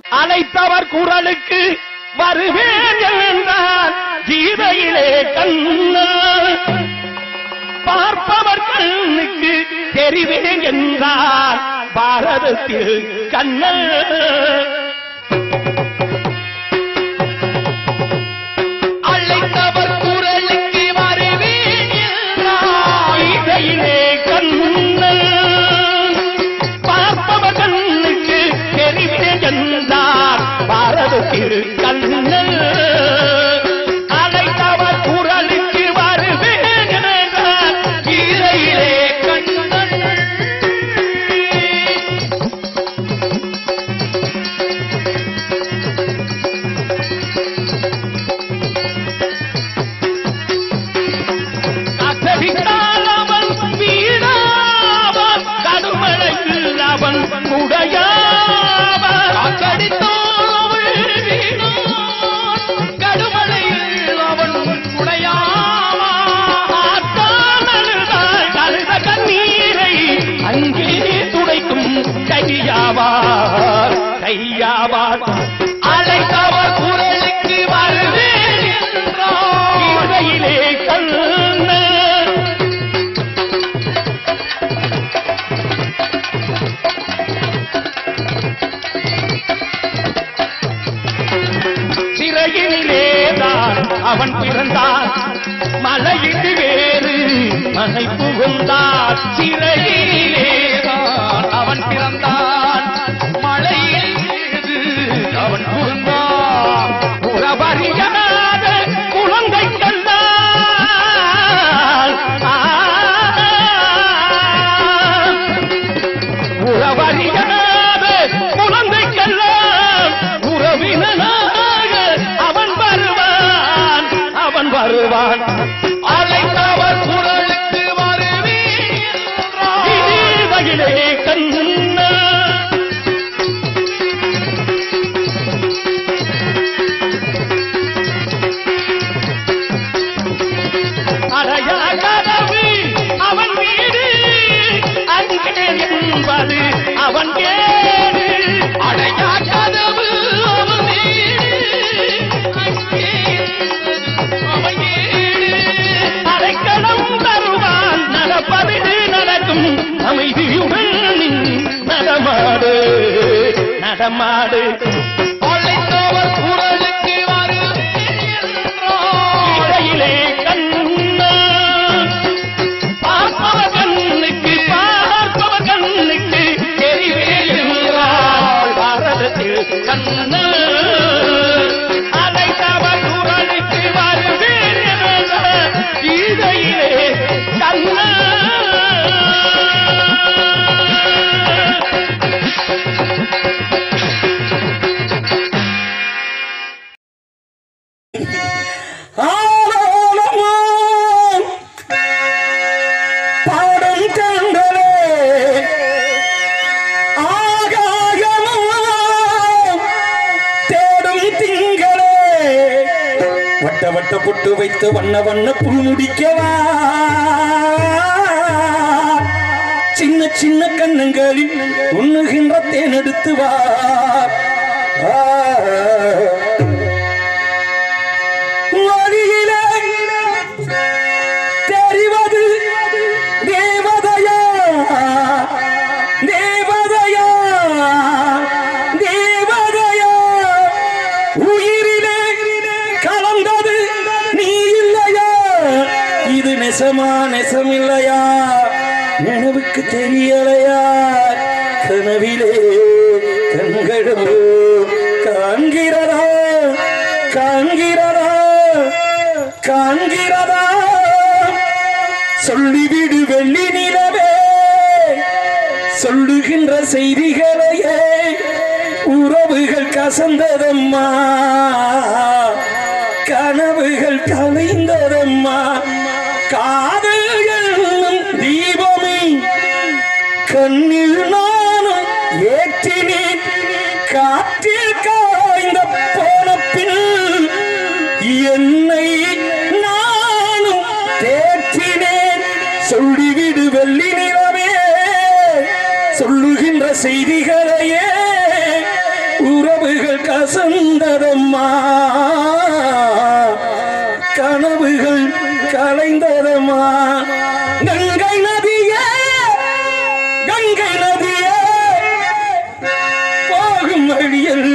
அழைத்தவர் குரலுக்கு வருவேன் என்றார் கீதையிலே கண்ணன் பார்ப்பவர் கண்ணுக்கு தெரிவேன் என்றார் பாரதத்தில் கண்ணன் அழைத்தவர் குரலுக்கு வருவேன் என்றார். கீதையிலே கண்ணன் பார்ப்பவர் கண்ணுக்கு தெரிவேன் என்றார் பாரதத்தில் கண்ணன் அழைத்தவர் குரலுக்கு வருவேன் என்றார் கீதையிலே கண்ணன் அசவித்தால் அவன் வீணாவான் கடுமழையில் அவன் உடையாவான் காக்கடித்தால் அவள் வீணான். கடுமழையில் அவன் உடையாவான். ஆத்தால் அழுதாள் அழுத கண்ணீரை அங்கே துடைக்கும் கையாவார் கையாவார் அழைத்தவர் குரலுக்கு வருவேன் என்றார். கீதையிலே கண்ணன் சிறையினிலேதான் அவன் பிறந்தான் மலையிட்டு வேறு மனை புகுந்தான் சிறையினிலேதான் அவன் பிறந்தான் மழையில் மீது அவன் புகுந்தான் உறவறியாத குழந்தைக்கெல்லாம் உறவறியாத குழந்தைக்கெல்லாம் உறவினனாக அவன் வருவான் அவன் வருவான் அழைத்தவர் குரலுக்கு வருவேன் என்றார். கீதையிலே கண்ணா அறையா கதவு அவன் வீடு அங்கே என்பது அவன் கேடு அடையா கதவு அவன் வீடு. அங்கே இருந்தது அவன் ஏடு. அடைக்கலம் தருவான் நடப்பது நடக்கும் அமைதியுடன் நீ நடமாடு நடமாடு அழைத்தவர் குரலுக்கு வருவேன் என்றார். இடையிலே கண்ணா பார்ப்பவ கண்ணுக்கு பார்ப்பவ கண்ணுக்கு தெரிவேறாள் பாரதத்தில் கண்ணா அழைத்தவர் குரலுக்கு வருவேன் என்ற கீதையிலே கண்ணா ஆலோலமோ பாடும் கண்டலே ஆகாயமோ தேடும் திங்களே வட்ட வட்ட புட்டு வைத்து வண்ண வண்ண பூ முடிக்கவா சின்ன சின்ன கண்ணங்களில் உண்ணுகின்ற தேனெடுத்து வா ஆ. வழியிலே தெரிவது தேவதையா தேவதையா தேவதையா உயிரிலே கலந்தது நீ இல்லையா இது நெசமா நெசமில்லையா நினைவுக்கு தெரியலையா கனவிலே கண்களோ காண்கிறதா காண்கிறதா காண்கிறதா சொல்லிவிடு வெள்ளி நிலவே சொல்லுகின்ற செய்திகளையே உறவுகள் கசந்ததம்மா கனவுகள் கலைந்ததம்மா காதல் என்னும் தீபமே கண்ணில் நானும் ஏற்றினேன் காற்றில் காய்ந்த போன பின் என்னை நானும் தேற்றினேன் சொல்லிவிடு வெள்ளி நிலவே சொல்லுகின்ற செய்திகளையே உறவுகள் அசந்ததம்மா கனவுகள் கலைந்ததம்மா கங்கை நதியே கங்கை நதியே போகும் வழியில்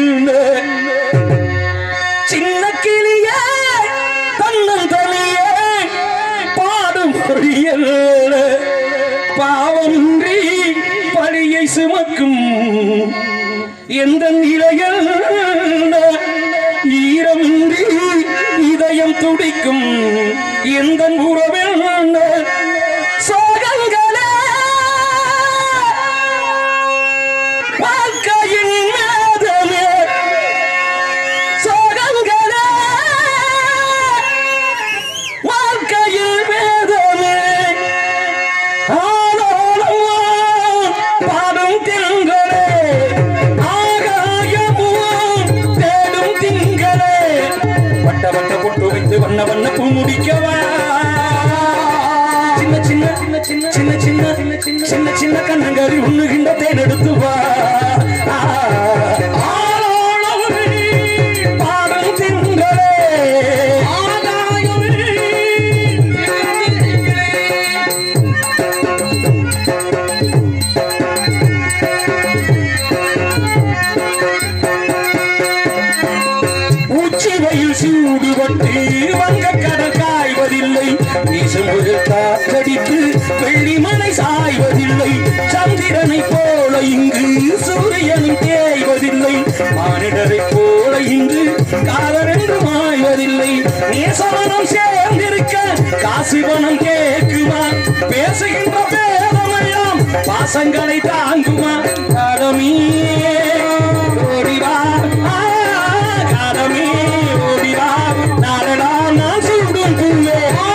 சின்ன கிளியே தன்னந்தனியே பாடும் மொழியல் பாவமின்றி பழியை சுமக்கும் எந்த நிலையில் ஈரமின்றி இதயம் துடிக்கும் எந்த உறவில் சோகங்களே வாழ்க்கையின் மேதமே சோகங்களே வாழ்க்கையில் வேதமே ஆலோலமோ பாடும் திங்களே ஆகாயமோ தேடும் திங்களே வட்ட வட்ட பொட்டு வைத்து வண்ண வண்ண பூ முடிக்கவா சின்ன சின்ன சின்ன சின்ன சின்ன சின்ன சின்ன சின்ன கண்ணங்கரி உண்ணுகின்ற தேனெடுத்து வா ஆலோலமே பாடும் திங்களே ஆகாயமே உச்சி வெயில் சூடுபட்டு வங்க கடல் காய்வதில்லை வீசுமுக காற்றடித்து வெள்ளிமலை சாய்வதில்லை சந்திரனை போல இங்கு சூரியனும் தேய்வதில்லை மானிடரை போல இங்கு காதலென்று மாய்வதில்லை நேசமனம் சேர்ந்திருக்க காசு பணம் கேட்குமா பேசுகின்ற பேதமெல்லாம் பாசங்களை தாங்குமா கடமீ ஓடிவா காலமே ஓடிவா நாடடா நான் சூடும் புல்லே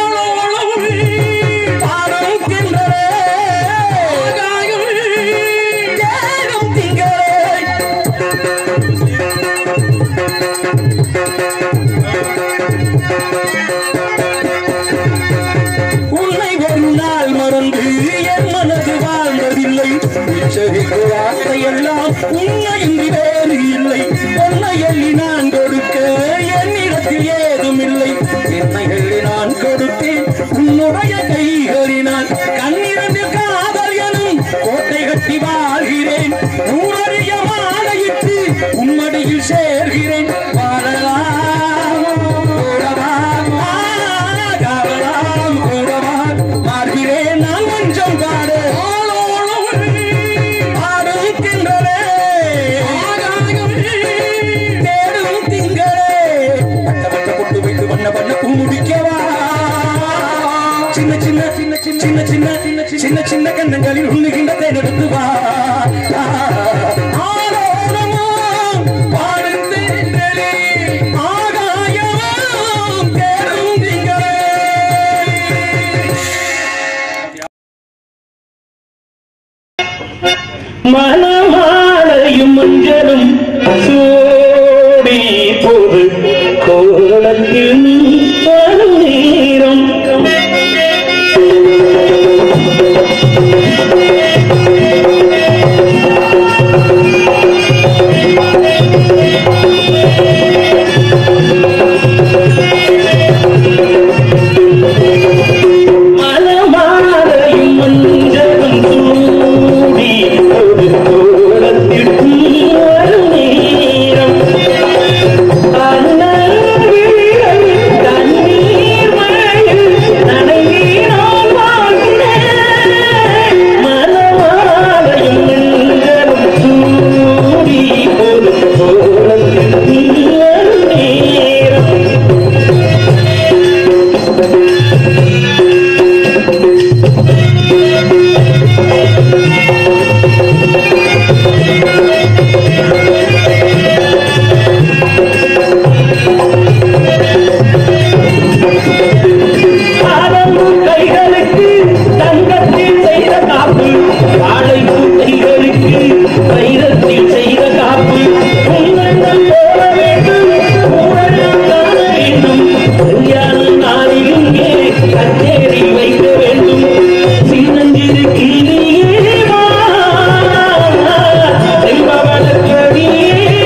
பாடம் தின்றே தேடும் திங்களே உன்னை ஒரு நாள் மறந்து என் மனது வாழ்ந்ததில்லை உச்சரிக்கு வார்த்தையெல்லாம் உன்னையின்றி வேறு இல்லை பொன்னை எள்ளி நான் கொடுக்க என்னிடத்தில் ஏதும் இல்லை என்னை எள்ளி நான் கொடுத்தேன் உன்னுடைய கைகளினால் கண்ணிரண்டில் காதல் எனும் கோட்டை கட்டி வாழ்கிறேன் ஊரறிய மாலையிட்டு உம்மடியில் சேர்கிறேன் வாழலாம் கூடலாம் காவலாம் கூடலாம் மாறுகிறேன் நான் கொஞ்சம் பாடு பாடுகின்றனே தேடும் திங்களே வட்ட வட்ட பொட்டு வைத்து வண்ண வண்ண பூ முடிக்கவா சின்ன சின்ன சின்ன சின்ன சின்ன சின்ன சின்ன சின்ன கண்ணங்களில் உண்ணுகின்ற தேனெடுத்து வா ஆலோலமோ பாடும் தேனலே, ஆகாயமும் தேடும் திங்களே மனமாலையும் மஞ்சளும் சூடி போது கோலத்தில் பல நேரம் மனமாலையும் மஞ்சளும் சூடி ஒரு கோலத்தில் ஒரு நேரம் அண்ணன் விழிகள் தண்ணீர் மழையில் நனைவினால் வாழ்கிறேன். மனமாலையும் மஞ்சளும் சூடி ஒரு கோலத்தில் ஒரு நேரம் ஆரம்பு கைகளுக்கு தங்கத்தில் செய்த காப்பு வாழை பூத்தைகளுக்கு வைரத்தில் செய்த காப்பு உன்னதம் போட வேண்டும் ஊழலும் காண வேண்டும் கல்யாண நாளில் இங்கே கச்சேரி வைக்க வேண்டும் சின்னஞ்சிறு கிளியே வா, செல்வவளர்க்கடியே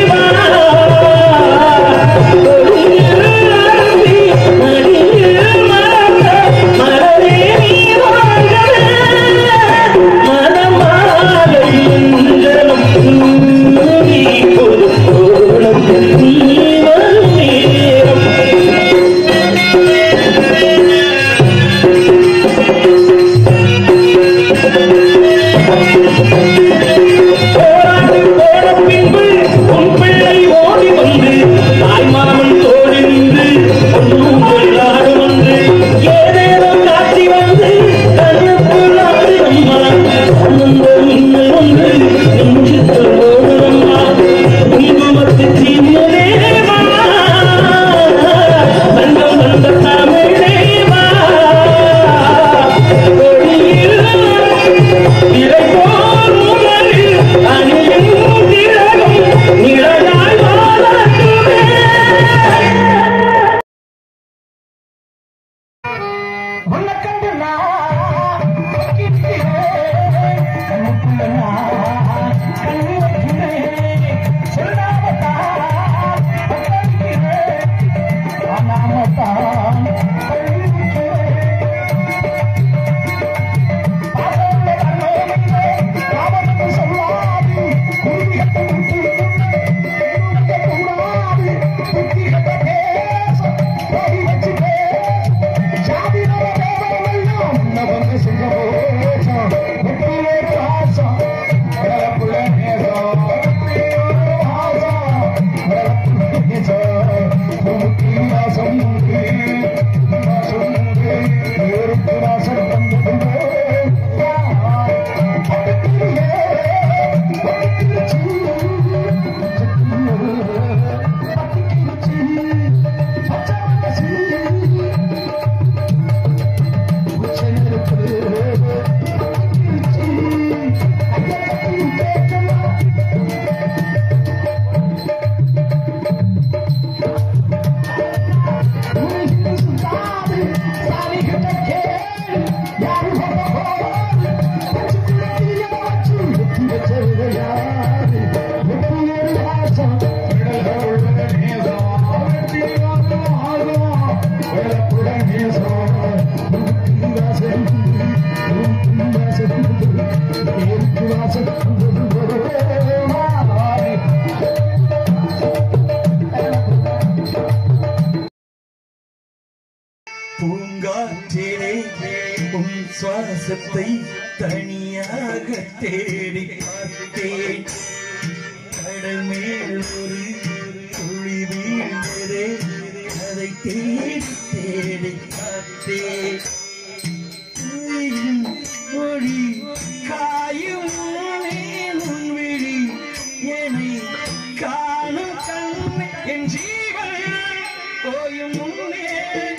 சுவாசத்தை தனியாக தேடி பார்த்தேன் கடல் மேல் ஒரு துளி வீழ்ந்ததே அதை தேடி தேடி பார்த்தேன் உயிரின் மொழி காயும் உன் விழி என்னை காணும் கண் என் ஜீவன் ஓயும் முன்னே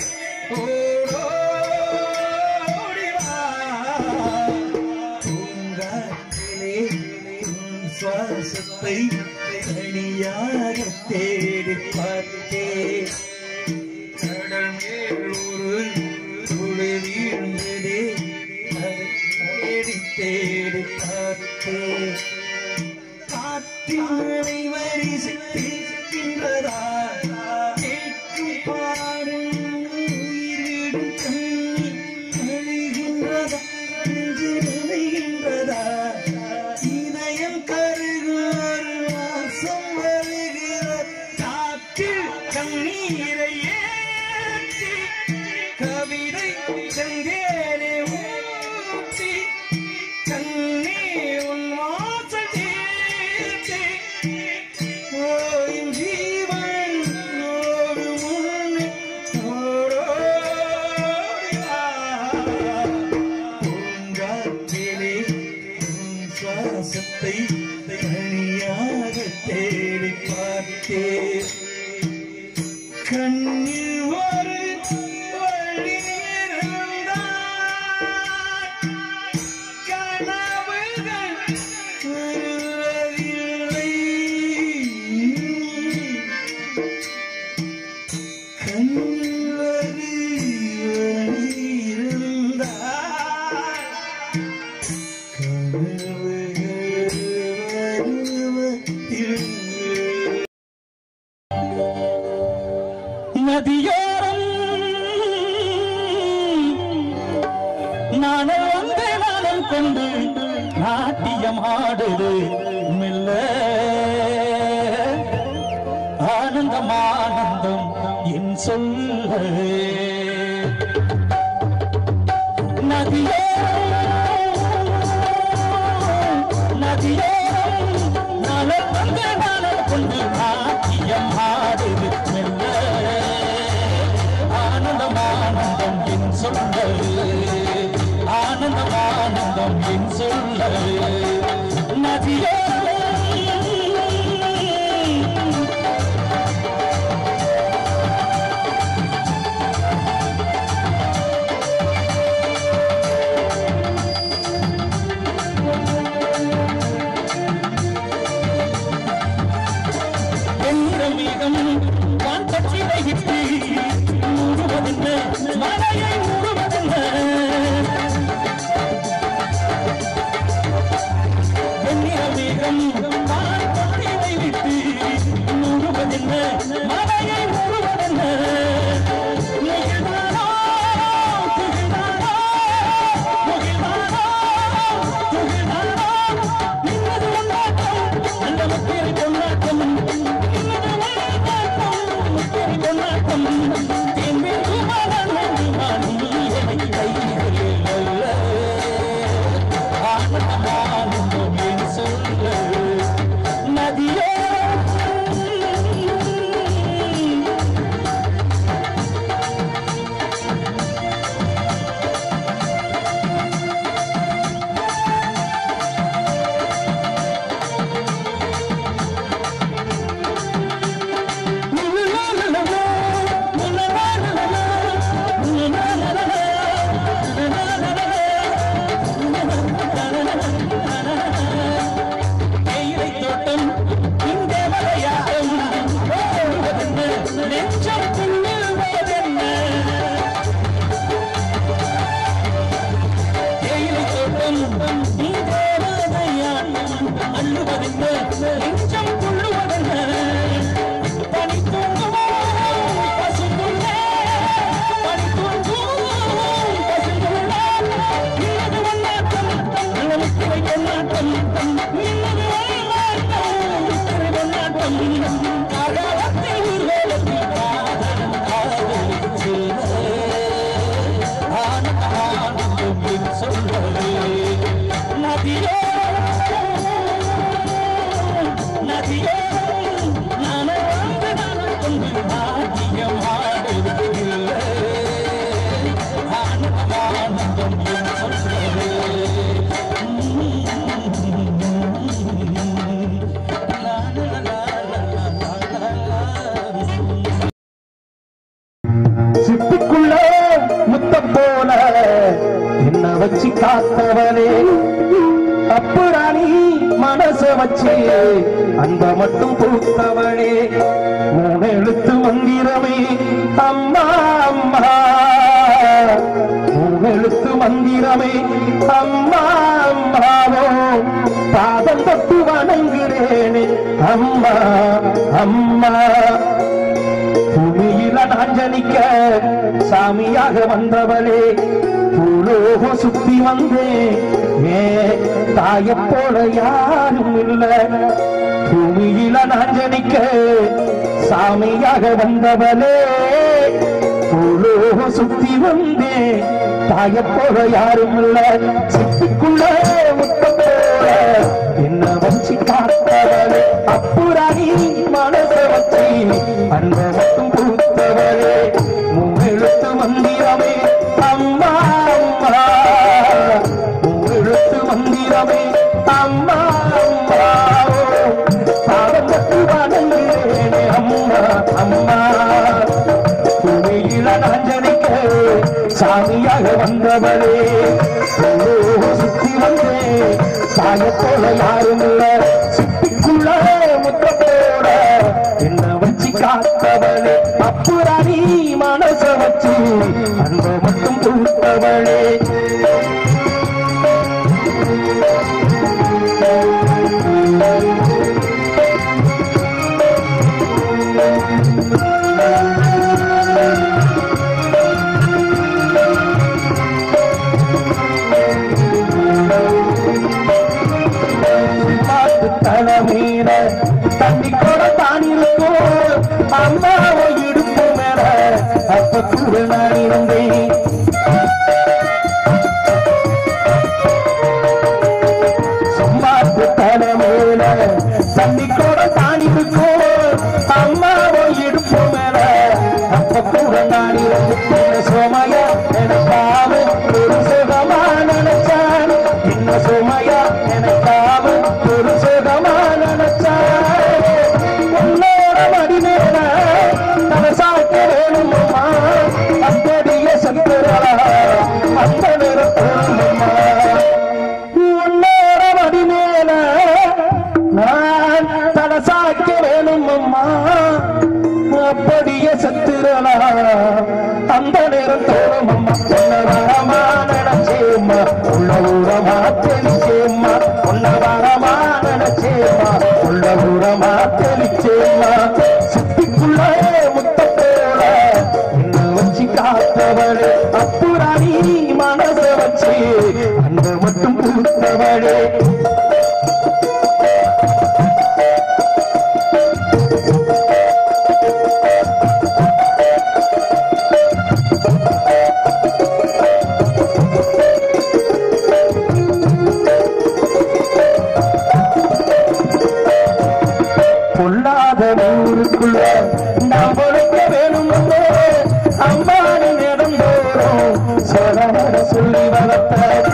ஓடோடி வா பூங்காற்றிலே உன் சுவாசத்தை தனியாக தேடி பார்த்தேன் கடல் மேல் ஒரு துளி வீழ்ந்ததே அதை தேடி தேடி பார்த்தேன் காற்றினை வரிசை கேட்கின்றதா கேட்கும் பாடும் உயிர் விடும் கண்ணீர் அழுகின்றதா நெஞ்சு நினைகின்றதா இதயம் கருகுவர் வாசம் வருகிற காற்றில் கண்ணீரை ஏற்றி கவிதை செந்தேனே ஊற்றி கண்ணே உன் வாசல் தீர்த்தி ஓயும் ஜீவன் ஓடு முன்னே ஓடோடி வா. பூங்காற்றிலே உன் சுவாசத்தை தனியாக தேடி பார்த்தேன் கண்ணில் ஒரு வழி இருந்தால் கனவுகள் வருவதில்லை கண்ணில் ஒரு வழி இருந்தால் கனவுகள் வருவதில்லை நதியோரம் நானும் வந்த நானும் கொண்டு நாட்டியம் ஆடுது மெல்ல ஆனந்தம் ஆனந்தம் என் சொல்ல நதியோரம் நதியோரம் நானும் வந்த நானும் கொண்டு நாட்டியம் ஆடுது மெல்ல ஆனந்தம் ஆனந்தம் என் சொல்ல ஆனந்தம் ஆனந்தம் என் சொல்ல நதியோரம் எந்திரமேகம் வான் பற்றினை விட்டு மூடுவதென்ன மழையை மூடுவதென்ன வெண்ணிறமேகம் வான் பற்றினை விட்டு மூடுவதென்ன மழையை மூடுவதென்ன முகில்வானோ, துகில்வானோ, முகில்வானோ, துகில்வானோ, நின்னது கொண்டாட்டம், அந்த முத்திரை கொண்டாட்டம், நின்னது கொண்டாட்டம், முத்திரை கொண்டாட்டம், தேன்மேல் குமாரன் வேண்டுமான் நீ என்னை கைகளில் அல்ல. ஆனந்தம் ஆனந்தம் என் சொல்ல நதியோரம் தேயிலை தோட்டம் இந்த விளையாட்டம் ஓடுவதென்ன நெஞ்சம் துள்ளுவதென்ன தேயிலை தோட்டம் இந்த விளையாட்டம் அள்ளுவதென்ன நெஞ்சம் துள்ளுவதென்ன பனி தூங்குமோ பசுங்குள்ளே பனி தூங்கும் பசுங்குள்ளே இன்னது கொண்டாட்டம் நிலமுத்திரை கொண்டாட்டம் இன்னது கொண்டாட்டம் முத்திரை கொண்டாட்டம் காகாலத்தில் ஊர்வலத்தில் காதலன் காதலில் செல்ல ஆனந்த ஆனந்தம் என் சொல்ல பாக்கியம் நானே வாழ்ந்து நானும் கொண்டு பாக்கியம் ஆடுவது இல்லை ஆனந்தம் ஆனந்தம் என்று சொல்றது சிப்பிக்குள்ள முத்த போல என்ன வச்சு காத்தவனே அப்புறாணி மனச வச்சு அந்த மட்டும் பூத்தவனே மூணு எழுத்து மந்திரமே அம்மா அம்மா மூணு எழுத்து மந்திரமே அம்மா அம்மாவோ பாதம் தொட்டு வணங்குறேனே அம்மா அம்மா பூமியில நான் ஜனிக்க சாமியாக வந்தவளே பூலோகம் சுத்தி வந்தேன் ஏ தாய போல யாரும் இல்ல பூமியில நான் ஜனிக்க சாமியாக வந்தவளே பூலோகம் சுத்தி வந்தேன் தாய போல யாரும் இல்ல சிப்பிக்குள்ள முத்த போல என்ன வச்சு காத்தவளே அப்புறாணி மனச வச்சு அந்த மட்டும் பூத்தவளே மூவெழுத்து மந்திரமே அம்மா அம்மா மூவெழுத்து மந்திரமே அம்மா அம்மா பாதம் பற்றி வணங்குகிறேனே அம்மா அம்மா பூமியில நாஞ்சனிக்க சாமியாக வந்தவளே ஓ, சுத்தி வந்தே சாய போல யாரும் இல்ல சிப்பிக்குள்ள முத்த போட என்ன வச்சு காத்தவளே அப்புறாணி மனச வச்சு அந்த மட்டும் பூத்தவளே மாட்டு தலைமீன தண்ணி கூட தான் இருக்கும் அம்மாவை இடுப்பு மேல அப்ப கூட நான் இருந்தேன் சும்மாட்டு தலைமீன தண்ணி கூட தான் இருக்கும் அம்மாவை இடுப்பு மேல அப்ப கூட நான் இருந்தேன் சோமையா எனக்காம ஒரு சுகமா நினைச்சான் என்ன சுமையா எனக்காம ஒரு சுகமா நினைச்சான் உன்னோட மடிமேல தலசாக்க வேணுமா அப்படிய சந்திரா அந்த நிறத்தோணுமா உன்னோட மடிமேல நான் தலசாக்க வேணுமம்மா அப்படியே சத்துரலா அந்த நேரம் தோறும் அம்மா உன்னவரமா நினைச்சேம்மா உள்ள ஊரமா தெளிச்சேம்மா உன்னவரமா நினைச்சேம்மா உள்ள ஊரமா தெளிச்சேம்மா சுத்திக்குள்ளே முத்த போல என்ன வச்சு காத்தவளே அப்புறாணி மனச வச்சு அந்த மட்டும் பூத்தவளே பொல்லாத ஊருக்குள்ள நாம் உழைக்க வேணும் அம்மானி நேரம் தோறும் சரண சொல்லி வளர்த்த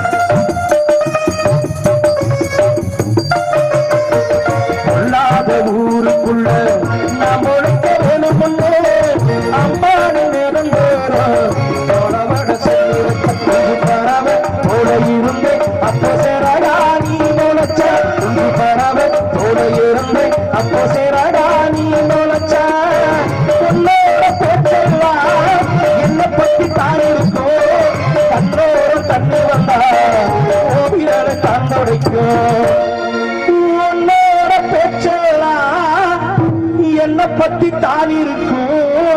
பொல்லாத ஊருக்குள்ள நாம் உழைக்க வேணும் அம்மானி நேரம் தோறும் தோழவட சொல்லி வைக்க பறவை போல இருந்தே அப்போ சேரடா நீ முளைச்ச குஞ்சு பறவை போல இருந்தே அப்போ சேரடா நீ முளைச்ச உன்னோட பேச்செல்லாம் என்ன பத்தி தான் இருக்கும் கண்ணோட தண்ணி வந்தா ஓவியரை கண்டுடைக்கும் உன்னோட பேச்செல்லாம் என்ன பத்தி தான் இருக்கும்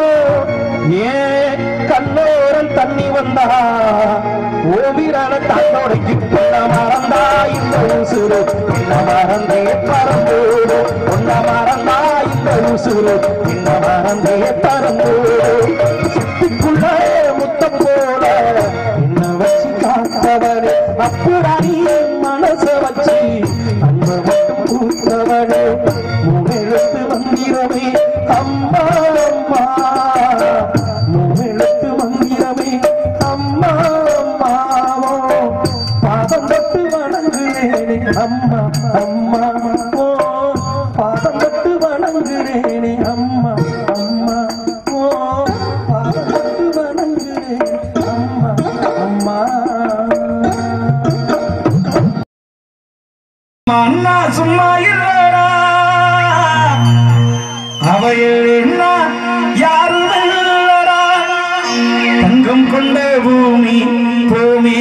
ஏன் கண்ணோரம் தண்ணி வந்தா ஓவிரான தன்னோடைக்கு பொண்ண மறந்தா இந்த உசுறு என்ன மறந்தே பறந்தோடு பொண்ண மறந்தா இந்த உசுறு என்ன மறந்தே பறந்தோடு சித்திக்குள்ளே முத்தம் போல என்ன வச்சு காத்தவனே அப்புறாணி மனச வச்சு அந்த மட்டும் பூத்தவனே மூணு அண்ணா சும்மா இல்லடா அவையில் என்ன யாரும் இல்லடா தங்கம் கொண்ட பூமி பூமி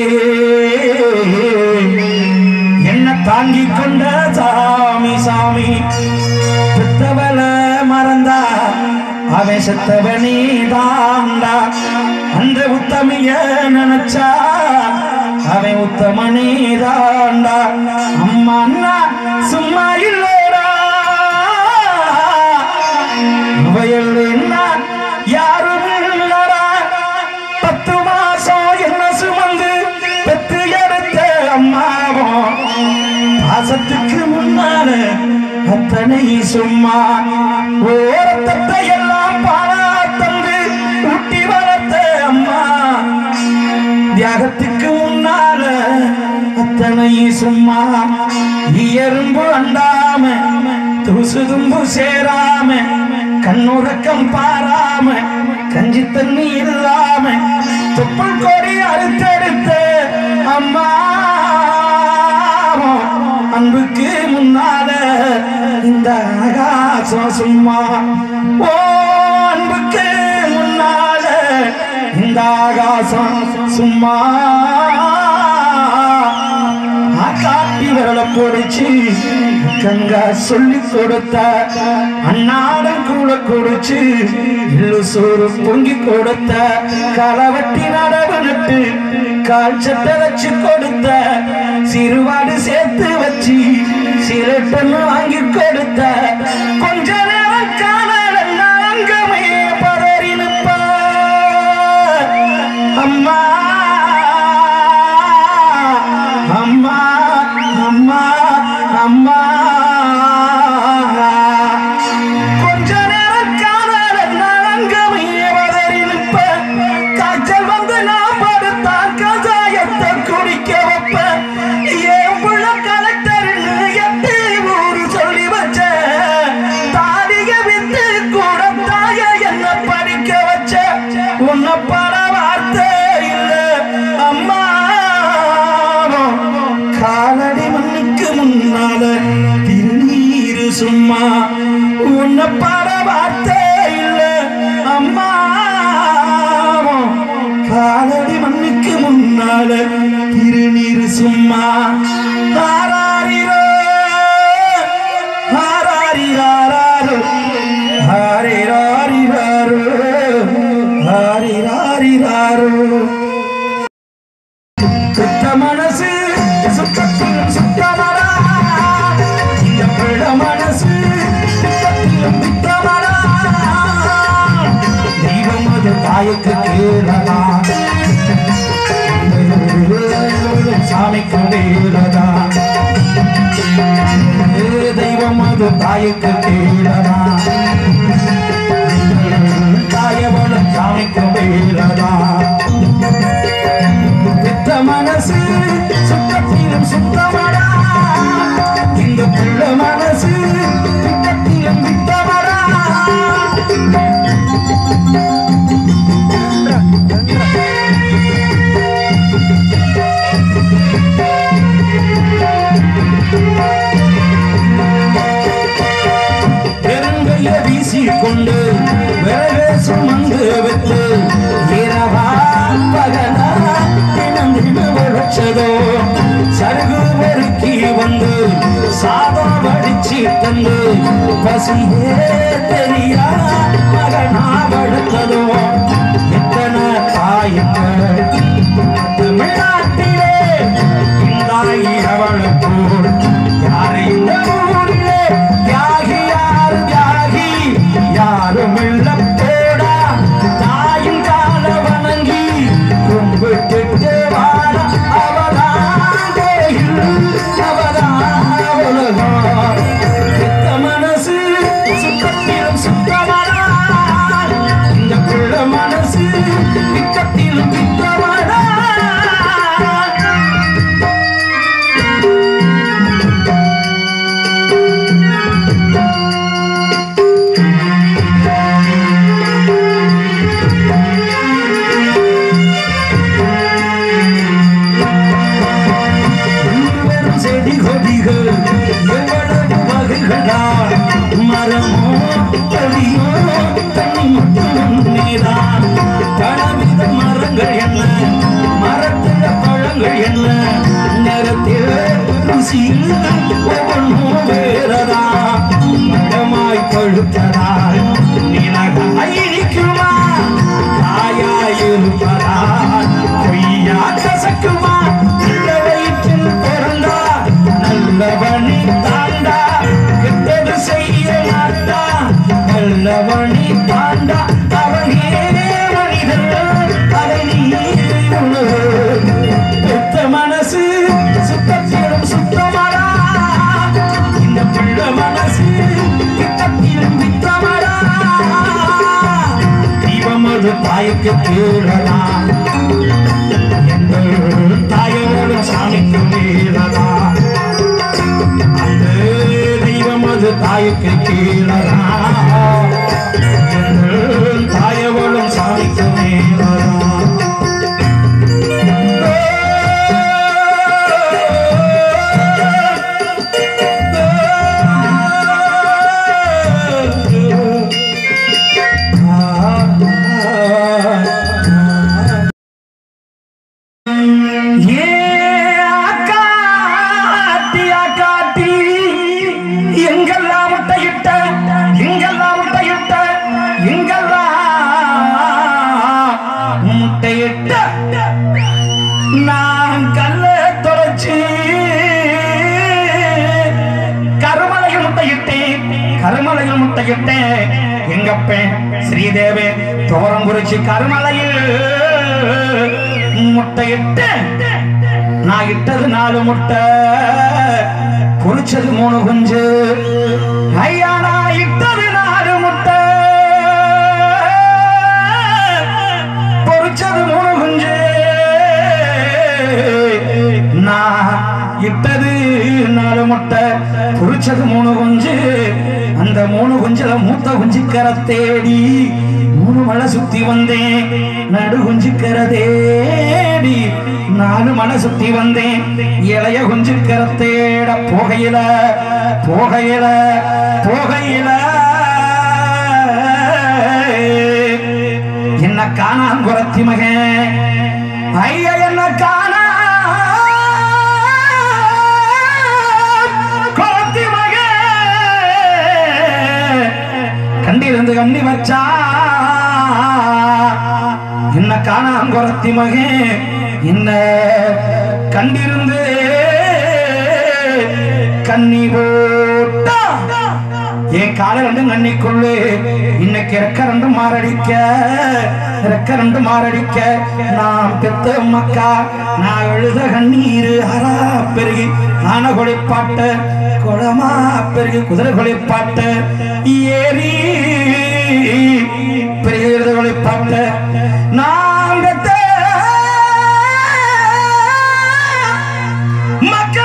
என்ன தாங்கி கொண்ட சாமி சாமி பெத்தவள மறந்தா அவன் செத்தவனே தாண்டா அந்த உத்தமிய நினைச்சா அவன் உத்தமனே தாண்டா அம்மா அண்ணா சும்மா இல்லடா அவையில் என்ன யாரும் இல்லடா பத்து மாசம் என்ன சுமந்து பெத்து எடுத்த அம்மாவும் பாசத்துக்கு முன்னால அத்தனை சும்மா ஓரத்தத்தை எல்லாம் பாலா தந்து ஊட்டி வளர்த்த அம்மா தியாகத்துக்கு முன்னால அத்தனை சும்மா எறும்பு அண்டாம தூசு தும்பு சேராம கண்ணுறக்கம் பாராம கஞ்சி தண்ணி இல்லாம தொப்புள் கோடி அறுத்தெடுத்த அம்மா அன்புக்கு முன்னால இந்த ஆகாசம் சும்மா ஓ அன்புக்கு முன்னால இந்த ஆகாசம் சும்மா காட்டி விரல பொடிச்சு கங்கா சொல்லி கொடுத்த அண்ணாடம் கூட குடிச்சு இல்லு சோறு பொங்கி கொடுத்த களவட்டி நடவு நட்டு காய்ச்சத்தை வச்சு கொடுத்த சிறுவாடு சேர்த்து வச்சு சிரட்டன்னு வாங்கி கொடுத்த கொஞ்ச நேரம் காணல அங்கமே பதறி நிற்ப அம்மா அம்மா அம்மா அம்மா கொஞ்ச நேரம் காணல அங்கமே பதறி நிற்ப காய்ச்சல் வந்து நான் படுத்தான் கசாயத்தை குடிக்க வைப்ப என் புள்ள கலெக்டர்னு எட்டு ஊரு சொல்லி வச்ச தாடிய வித்து கூட தாய என்ன படிக்க வச்ச உன்னை பட வார்த்தை இல்ல அம்மா காலடி மண்ணுக்கு முன்னால திருநீரு சும்மா உன்னை பட வார்த்தை இல்ல அம்மா காலடி மண்ணுக்கு முன்னால திருநீரு சும்மா ஆராரிரோ ஆராரிராரோ ஆரிராரிராரோ ஆரிராரிராரோ சுத்த மனசு சுத்தத்திலும் சுத்தமடா இந்த பிள்ள மனசு சுத்தத்திலும் சுத்தமடா தெய்வம் அது தாய்க்கு கேளடா சாமிக்கு வேலடா தெய்வம் அது தாய்க்கு கேளடா தாயவள சாமிக்கு வேலடா பெத்த மனசு சுத்தத்திலும் சுத்தமடா இந்த புள்ள மனசு சுத்தத்திலும் சுத்தமடா பெருங்கைய வீசிக்கொண்டு விறகு சுமந்து விட்டு இரவா பகலா தினம் தினம் உழைச்சதோ சருகு பெருக்கி வந்து சாதம் வடிச்சு தந்து பசும்பே தெரியா மகனா வளர்த்ததோ எத்தனை தாயங்கள் தமிழ்நாட்டிலே இந்தாயி அவளை போல் யாரை இந்த ஊரிலே தியாகி யார் தியாகி யாரும் இல்ல போடா தாயின் கால வணங்கி கும்பிட்டு வாட அவதான் கோயில் அவதான் உலகம் சுத்த மனசு சுத்தத்திலும் சுத்தமடா இந்த பிள்ளை இருப்பதால் நினகாயிருக்குமா தாயாயிருப்பதால் பொய்யா கசக்குமா இந்த வயிற்றில் பிறந்தா நல்லவனி தாண்டா கெட்டது செய்ய மாட்டா நல்லவனி தாண்டா அவனே மனிதன் அதை நீ உணரு பெத்த மனசு சுத்தத்திலும் சுத்தமடா இந்த பிள்ளை மனசு கிட்டத்திலும் வித்தமடா தீபம் அது தாய்க்கு கீழடா எங்கள் தாயோட சாமிக்கு மேலடா அந்த தெய்வம் அது தாய்க்கு கீழடா எங்கள் தாயவளும் சாமிக்கு மேலடா ஏ அக்காட்டி அக்காட்டி எங்கெல்லாம் முட்டையிட்ட எங்கெல்லாம் முட்டையிட்ட எங்கெல்லாம் முட்டையிட்ட நான் கல்ல தொலைச்சு கருமலையில் முட்டையிட்டேன் கருமலையில் முட்டையிட்டேன் எங்கப்பேன் ஸ்ரீதேவி துவரம் குறிச்சி கருமலையில் முட்டையிட்டு நான் இட்டது நாலு முட்டை பொரிச்சது மூணு குஞ்சு ஐயா நான் இட்டது நாலு முட்டை பொரிச்சது மூணு குஞ்சு நான் இட்டது நாலு முட்டை பொரிச்சது மூணு குஞ்சு அந்த மூணு குஞ்சுல மூத்த குஞ்சுக்கர தேடி மூணு மலை சுத்தி வந்தேன் நடு குஞ்சுக்கர தேடி நாலு மலை சுத்தி வந்தேன் இளைய குஞ்சுக்கர தேட போகையில போகையில போகையில என்ன காணான் குரத்தி மகன் ஐயா என்ன காணா குரத்தி மகன் கண்டிருந்து கண்ணி வச்சா என்ன காணான் குரத்தி மகன் என்ன கண்டிருந்து கண்ணி போட்டா என் காலை ரெண்டு நன்னிக்குள்ளு இன்னைக்கு ரெக்க ரெண்டு மாரடிக்க ரெக்க ரெண்டு மாரடிக்க நான் பெத்த மக்கா நான் எழுத கண்ணீர் அரா பெருகி ஆன கொடிப்பாட்ட குளமா பெருகி குதிரை கொடிப்பாட்ட ஏறி பெருகி எழுத கொடிப்பாட்ட நான் பெத்த மக்கா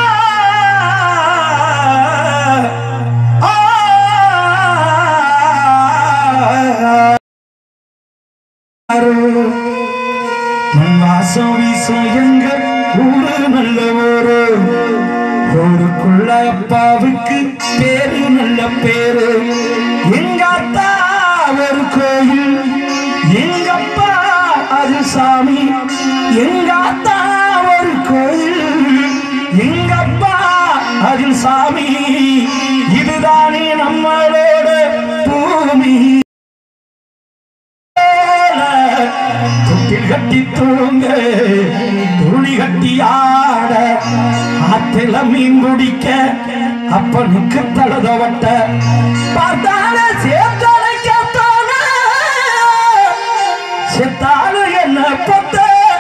மண் வாசம் வீசும் எங்க ஊரு நல்ல ஊரு ஊருக்குள்ள அப்பாவுக்கு பேரு நல்ல பேரு எங்க அத்தா ஒரு கோயில் எங்க அப்பா அது சாமி எங்க அத்தா ஒரு கோயில் எங்க அப்பா அதில் சாமி இதுதானே நம்மளோட பூமி தொட்டில் கட்டி தூங்க துணி கட்டி ஆட ஆத்தில மீன் பிடிக்க அப்பனுக்கு தழுத வட்ட பார்த்தால சேர்த்தழைக்க தோண செத்தாலும் என்ன பொத்த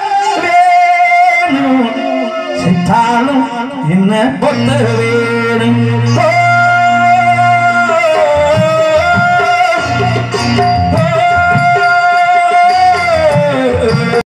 வேணும் செத்தாலும் என்ன பொத்த வேணும் ஓ, ஓ, ஓ.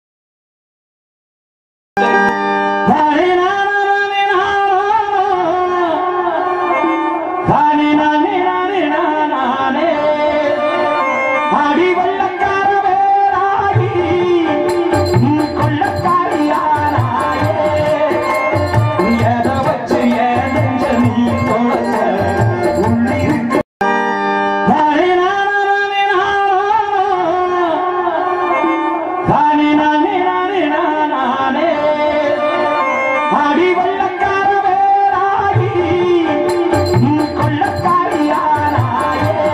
அடி வெள்ளக்கார வேலாகி கொள்ளக்காரியானாயே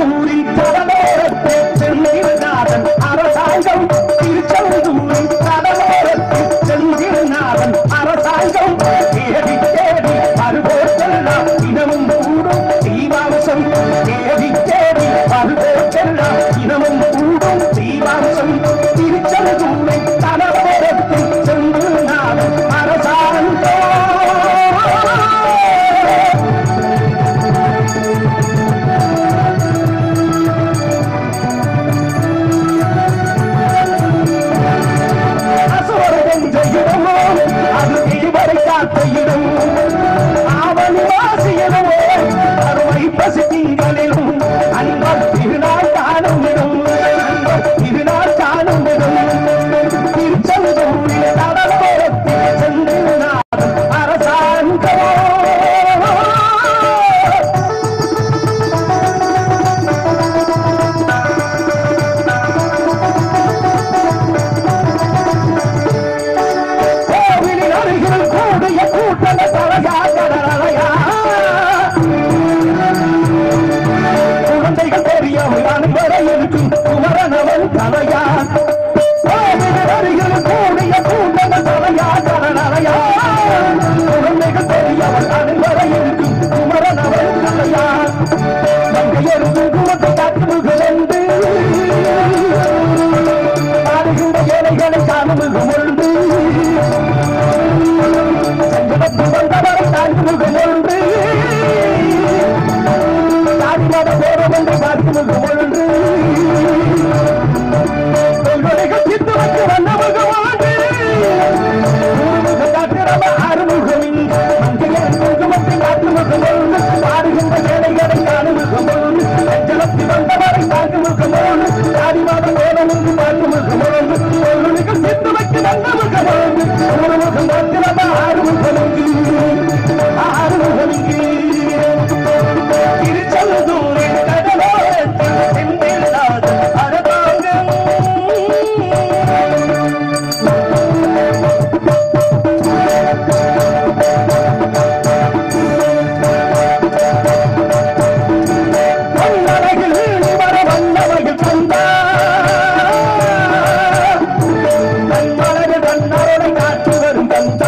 திருச்செந்தூரின் கடலோரத்தில் சென்னைநாதன் அரசாங்கம் திருச்செந்தூரின் கடலோரத்தில் செந்திரநாதன் அரசாங்கம் தேடி தேடி வருவோர்க்கெல்லாம் தினமும் கூடும் தீபாவசம் தேடி தேடி வருவோர்க்கெல்லாம் தினமும் கூடும் தீபாவசம் திருச்செந்தூரை கடலோரத்தில் செந்திரநாதன் அரசாங்கம் அசுரகஞ்ச இடமோ அது தீவரை காத்த இடம் ஆவணி வாசி இடமோ அறுவை பசி திங்களிலும் அன்பர் திருநாள் காணும் இடம் அன்பர் திருநாள் காணும் இடம் திருச்செந்தூரில் கடலோரத்தில் சென்று நாடும் அரசாங்கம் கோவிலின் அருகில் கூடிய கூட்டண தலையா கடலையா குழந்தைகள் பெரியவன் வரை இருக்கும் குமரனவன் தலையா கோவிலின் அருகில் கூடிய கூட்டண தலையா கடலையா குழந்தைகள் பெரியவன் அனைவரை இருக்கும் குமரனவன் தலையா மங்கையரும் குமத்தை காட்டு முகலந்து ஆடுகின்ற ஏழைகளை காணும் முகமொன்று சங்கடத்தில் வந்தவரை தாண்டி முகமொன்று தாடி மத போரம் என்று பார்த்து முகமொன்று கொள்வனைகள் சித்து வைத்து வந்த முகமொன்று காட்டிரம ஆறுமுகமின் மங்கையர் குங்குமத்தை காட்டு முகமொன்று ஆடுகின்ற ஏழைகளை காணும் முகமொன்று சஞ்சலத்தில் வந்தவரை தாண்டி முகமொன்று தாடி மத போரம் என்று பார்த்து முகமொன்று கொள்வனைகள் சித்து வைத்து வந்த முகமொன்று ஒரு முகம் காட்டிரம ஆறுமுகமின் ஆறுமுகமின் திருச்செந்தூரின் கடலோரத்தில் செந்தில்லாத அரபாங்கம் வண்ணமையில் வர வண்ணமையில் தந்தா தன்மலர் தன்னருளை காட்டி வரும் தந்தா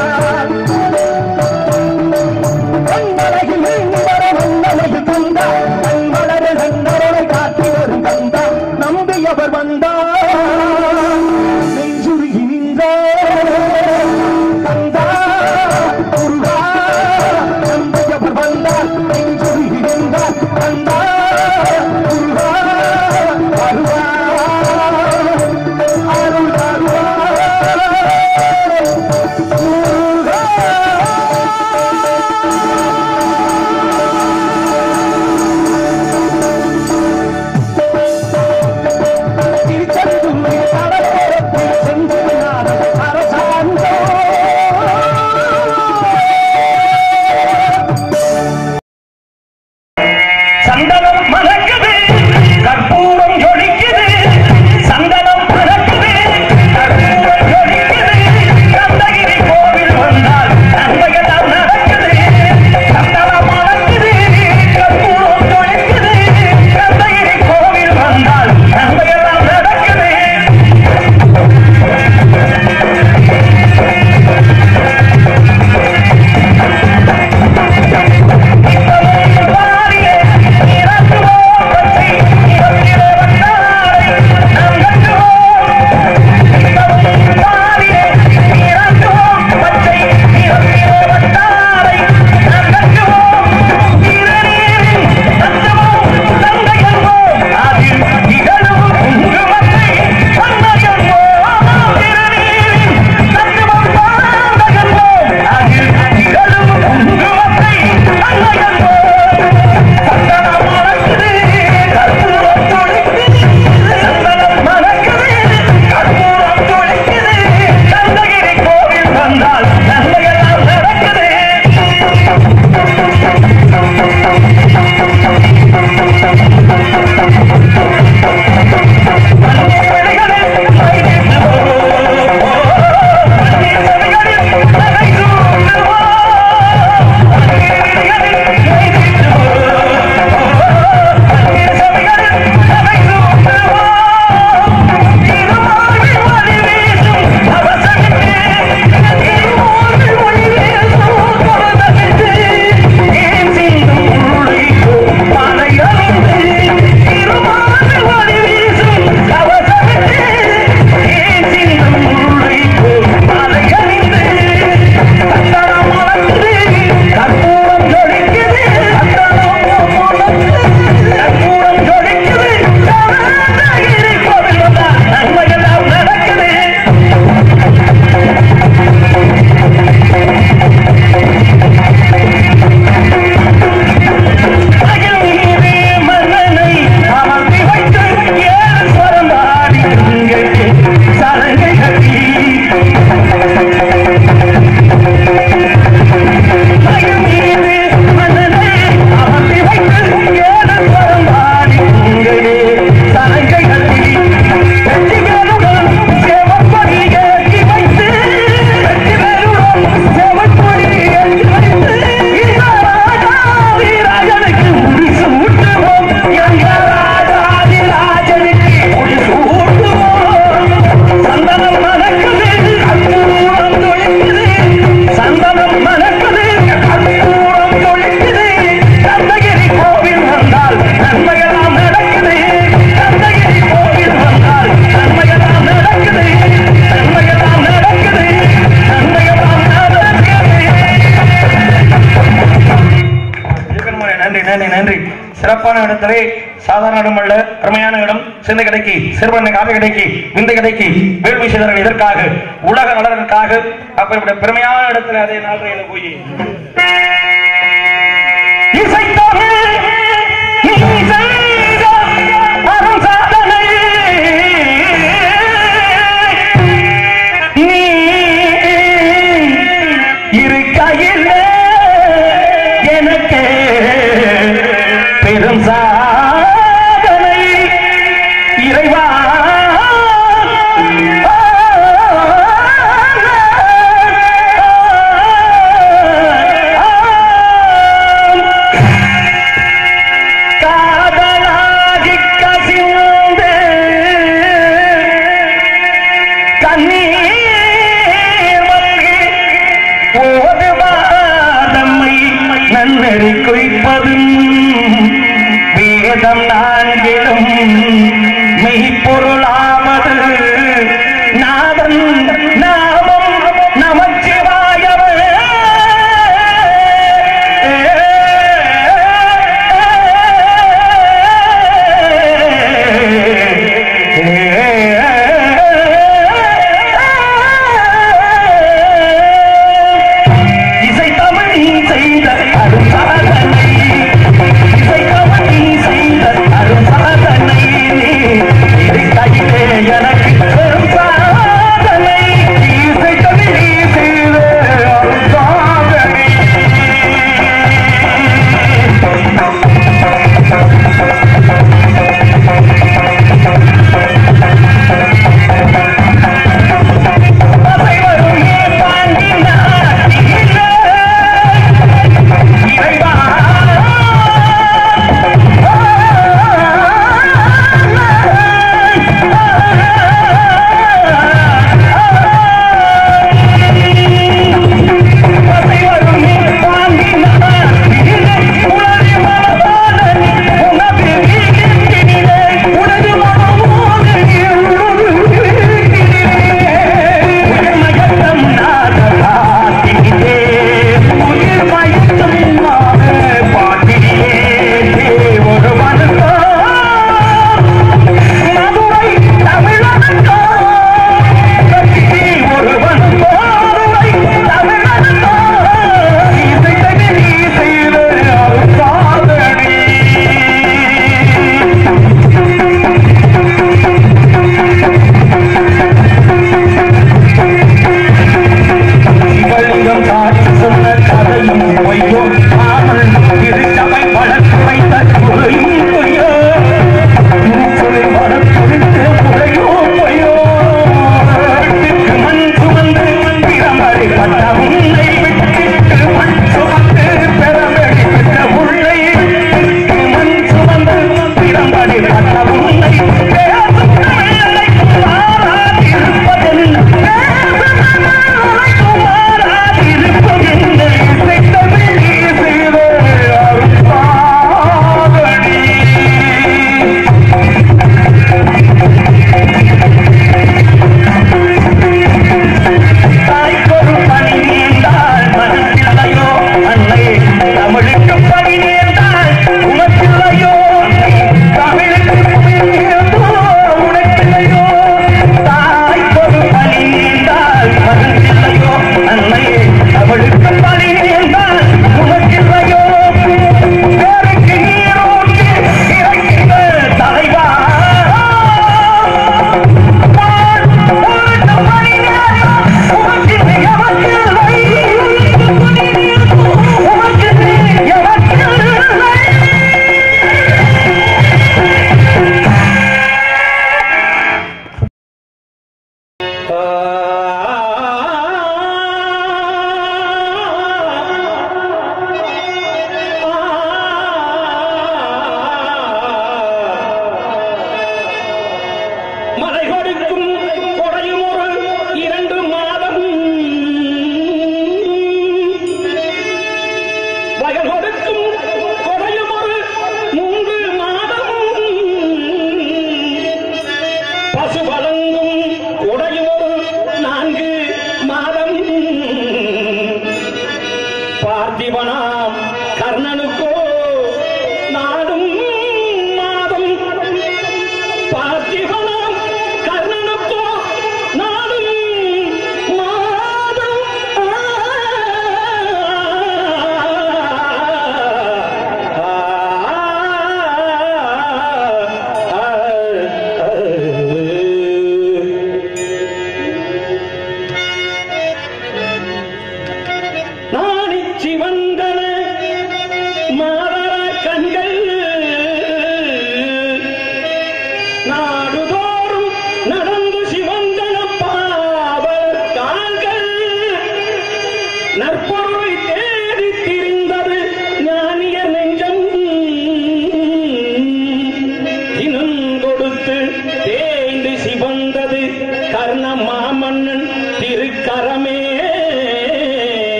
வண்ணமையில் வர வண்ணமையில் தந்தா தன்மலர் தன்னருளை காட்டி வரும் தந்தா நம்பியவர் வந்தா நெஞ்சுருகி நின்றார் கந்தா முருகா நம்பியவர் வந்தார் நெஞ்சுருகி நின்றார் கந்தா முருகா வருவார் அருள் தருவார் முருகா திருச்செந்தூர் கடலோரத்தில் சென்று நாடும் அரசாங்கம் சந்தனம் மணக்குது கற்பூரம் ஜொலிக்குது சந்தனம் மணக்குது கற்பூரம் ஜொலிக்குது கந்தகிரி கோவில் வந்தால் நன்மையெல்லாம் நடக்குது சந்தனம் மணக்குது கற்பூரம் ஜொலிக்குது கந்தகிரி கோவில் வந்தால் நன்மையெல்லாம் நடக்குது வாரியே இறக்குவோம் சிறப்பான இடத்திலே சாதாரண இடம் அல்ல அருமையான இடம் சிந்த கடைக்கு சிறுவண்ண காவிய கடைக்கு விந்தை கடைக்கு வேள்வி செய்தார்கள் இதற்காக உலக நலனுக்காக அப்படிப்பட்ட பெருமையான இடத்துல அதே நாளையில போய் இசைத்தமிழ் நீ செய்த அரும் சாதனை நீ இருக்கையில் எனக்கு பெரும் சாதனை இறைவா காதலாகி கசிந்து கண்ணீர் மல்கி ஓதுவாதம்மை நன்னறி குய்ப்பதும் வேதம் நான்கிலும் மெய்ப்பொருளாவது நாதன் நாமம் நமச்சிவாயவே இசை தமிழ் நீ செய்த அரும் சாதனை இசை தமிழ் நீ செய்த அரும் சாதனை நீ இதை கையிலே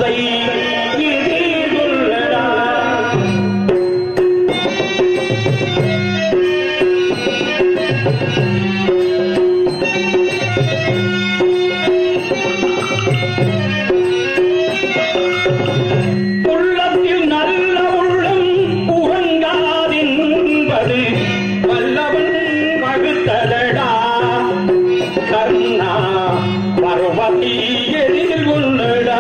பருவதை எதிர்கொள்ளடா உள்ளத்தில் நல்ல உள்ளம் உறங்காதென்பது வல்லவன் வகுத்ததடா கர்ணா பருவத்தை எதிர்கொள்ளடா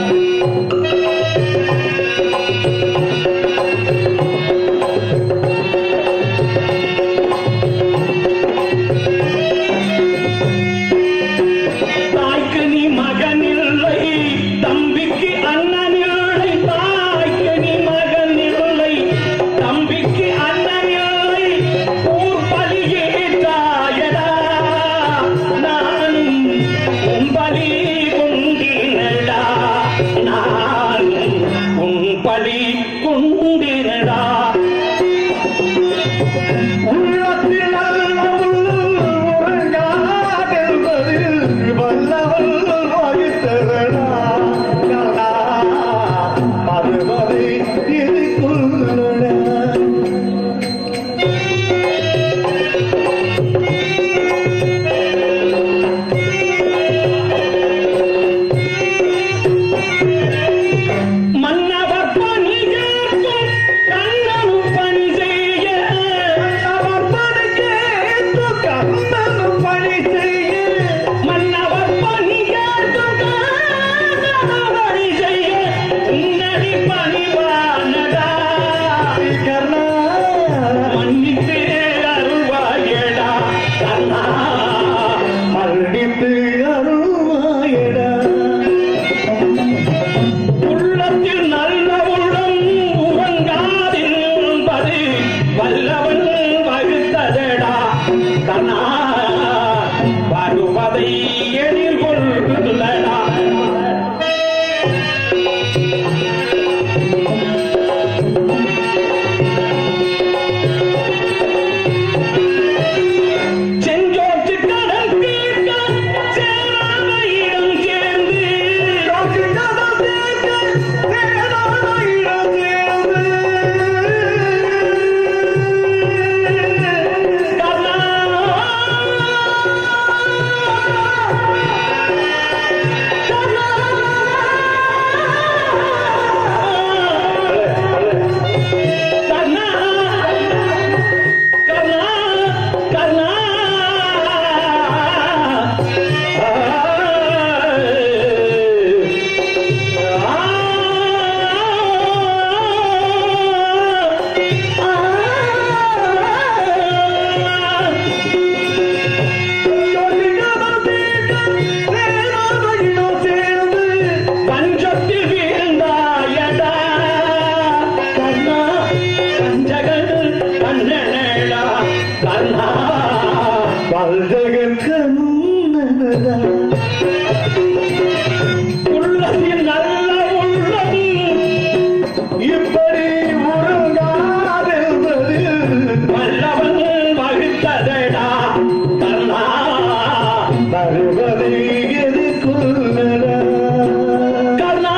தாய்க்கு நீ மகன் இல்லை தம்பிக்கு அண்ணன் இல்லை தாய்க்கு நீ மகன் இல்லை தம்பிக்கு அண்ணன் இல்லை ஊர் பலியேற்றாயடா நானும் உன் பலி கொண்டினடா நானும் உன் பலி கொண்டினடா உள்ளத்தில் நல்ல உறங்காதென்பது வல்லவன் வகுத்ததடா கண்ணா, பருவதை எதிர்கொள்ளடா. மன்னவர் பணி கேட்கும் கண்ணனும் பணி செய்ய மன்னவர் பணி கேட்கும் கண்ணனும் பணி செய்ய மன்னவர் பணி கேட்கும் கண்ணனும் பணி செய்ய உன்னடி பணிவானடா கர்ணா மன்னித்து அருள்வாயடா கர்ணா மன்னித்து அருள்வாயடா உள்ளத்தில் நல்ல உள்ளம் உறங்காதென்பது வல்லவன் வகுத்ததடா கண்ணா வருவதை எதிர்கொள்ளடா செஞ்சோற்று கடன் தீர்க்க சேராத இடம் சேர்ந்து கடன் தீர்க்க சேராத இடம் சேர்ந்து கர்ணா கர்ணா பஞ்சத்தில் வீழ்ந்தாயடா கர்ணா பஞ்சகன் கண்ணனடா கர்ணா பஞ்சகன் கண்ணனடா உள்ளத்தில் நல்ல உள்ளம் இப்படி உறங்காதென்பது வல்லவன் வகுத்ததடா கர்ணா வருவதை எதிர்கொள்ளடா கர்ணா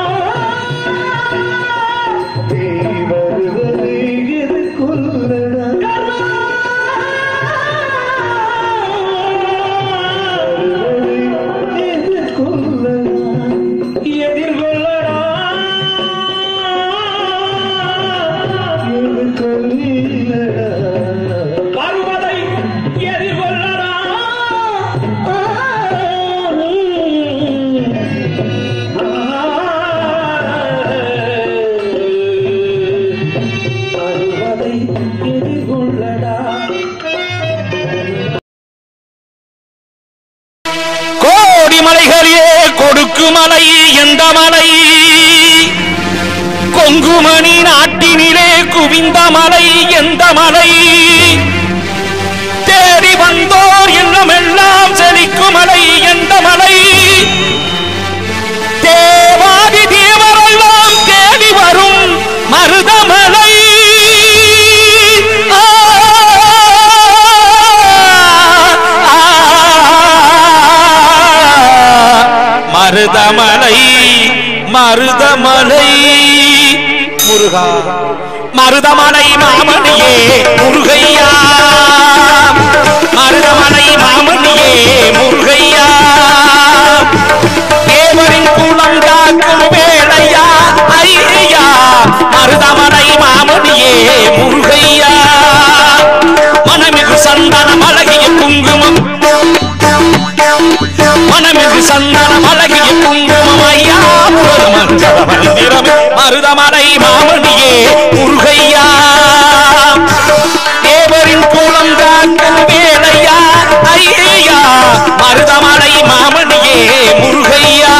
நீ வருவதை எதிர்கொள்ளடா கர்ணா வருவதை எதிர்கொள்ளடா எதிர்கொள்ளடா வருவதை எதிர்கொள்ளடா வருவதை எதிர்கொள்ளடா கோடி மலைகளிலே கொடுக்கு மலை எந்த மலை கொங்குமணி நாட்டினிலே குவிந்த மலை எந்த மலை தேடி வந்தோர் இல்லமெல்லாம் செழிக்கும் மலை எந்த மலை தேவாதி தேவரெல்லாம் தேடி வரும் மருதமலை ஆ, ஆ, மருதமலை மருதமலை மருதமலை முருகா மருதமலை மாமணியே முருகையா மருதமலை மாமணியே முருகையா தேவரின் குலம் காக்கும் வேளையா ஐயா மருதமலை மாமணியே முருகையா மனமிகு சந்தனம் அழகிய குங்குமம் மனமிகு சந்தனம் அழகிய குங்குமம் ஐயா மந்திரமே மருதமலை மாமணியே முருகையா தேவரின் குலம் காக்கும் வேளையா ஐயா மருதமலை மாமணியே முருகையா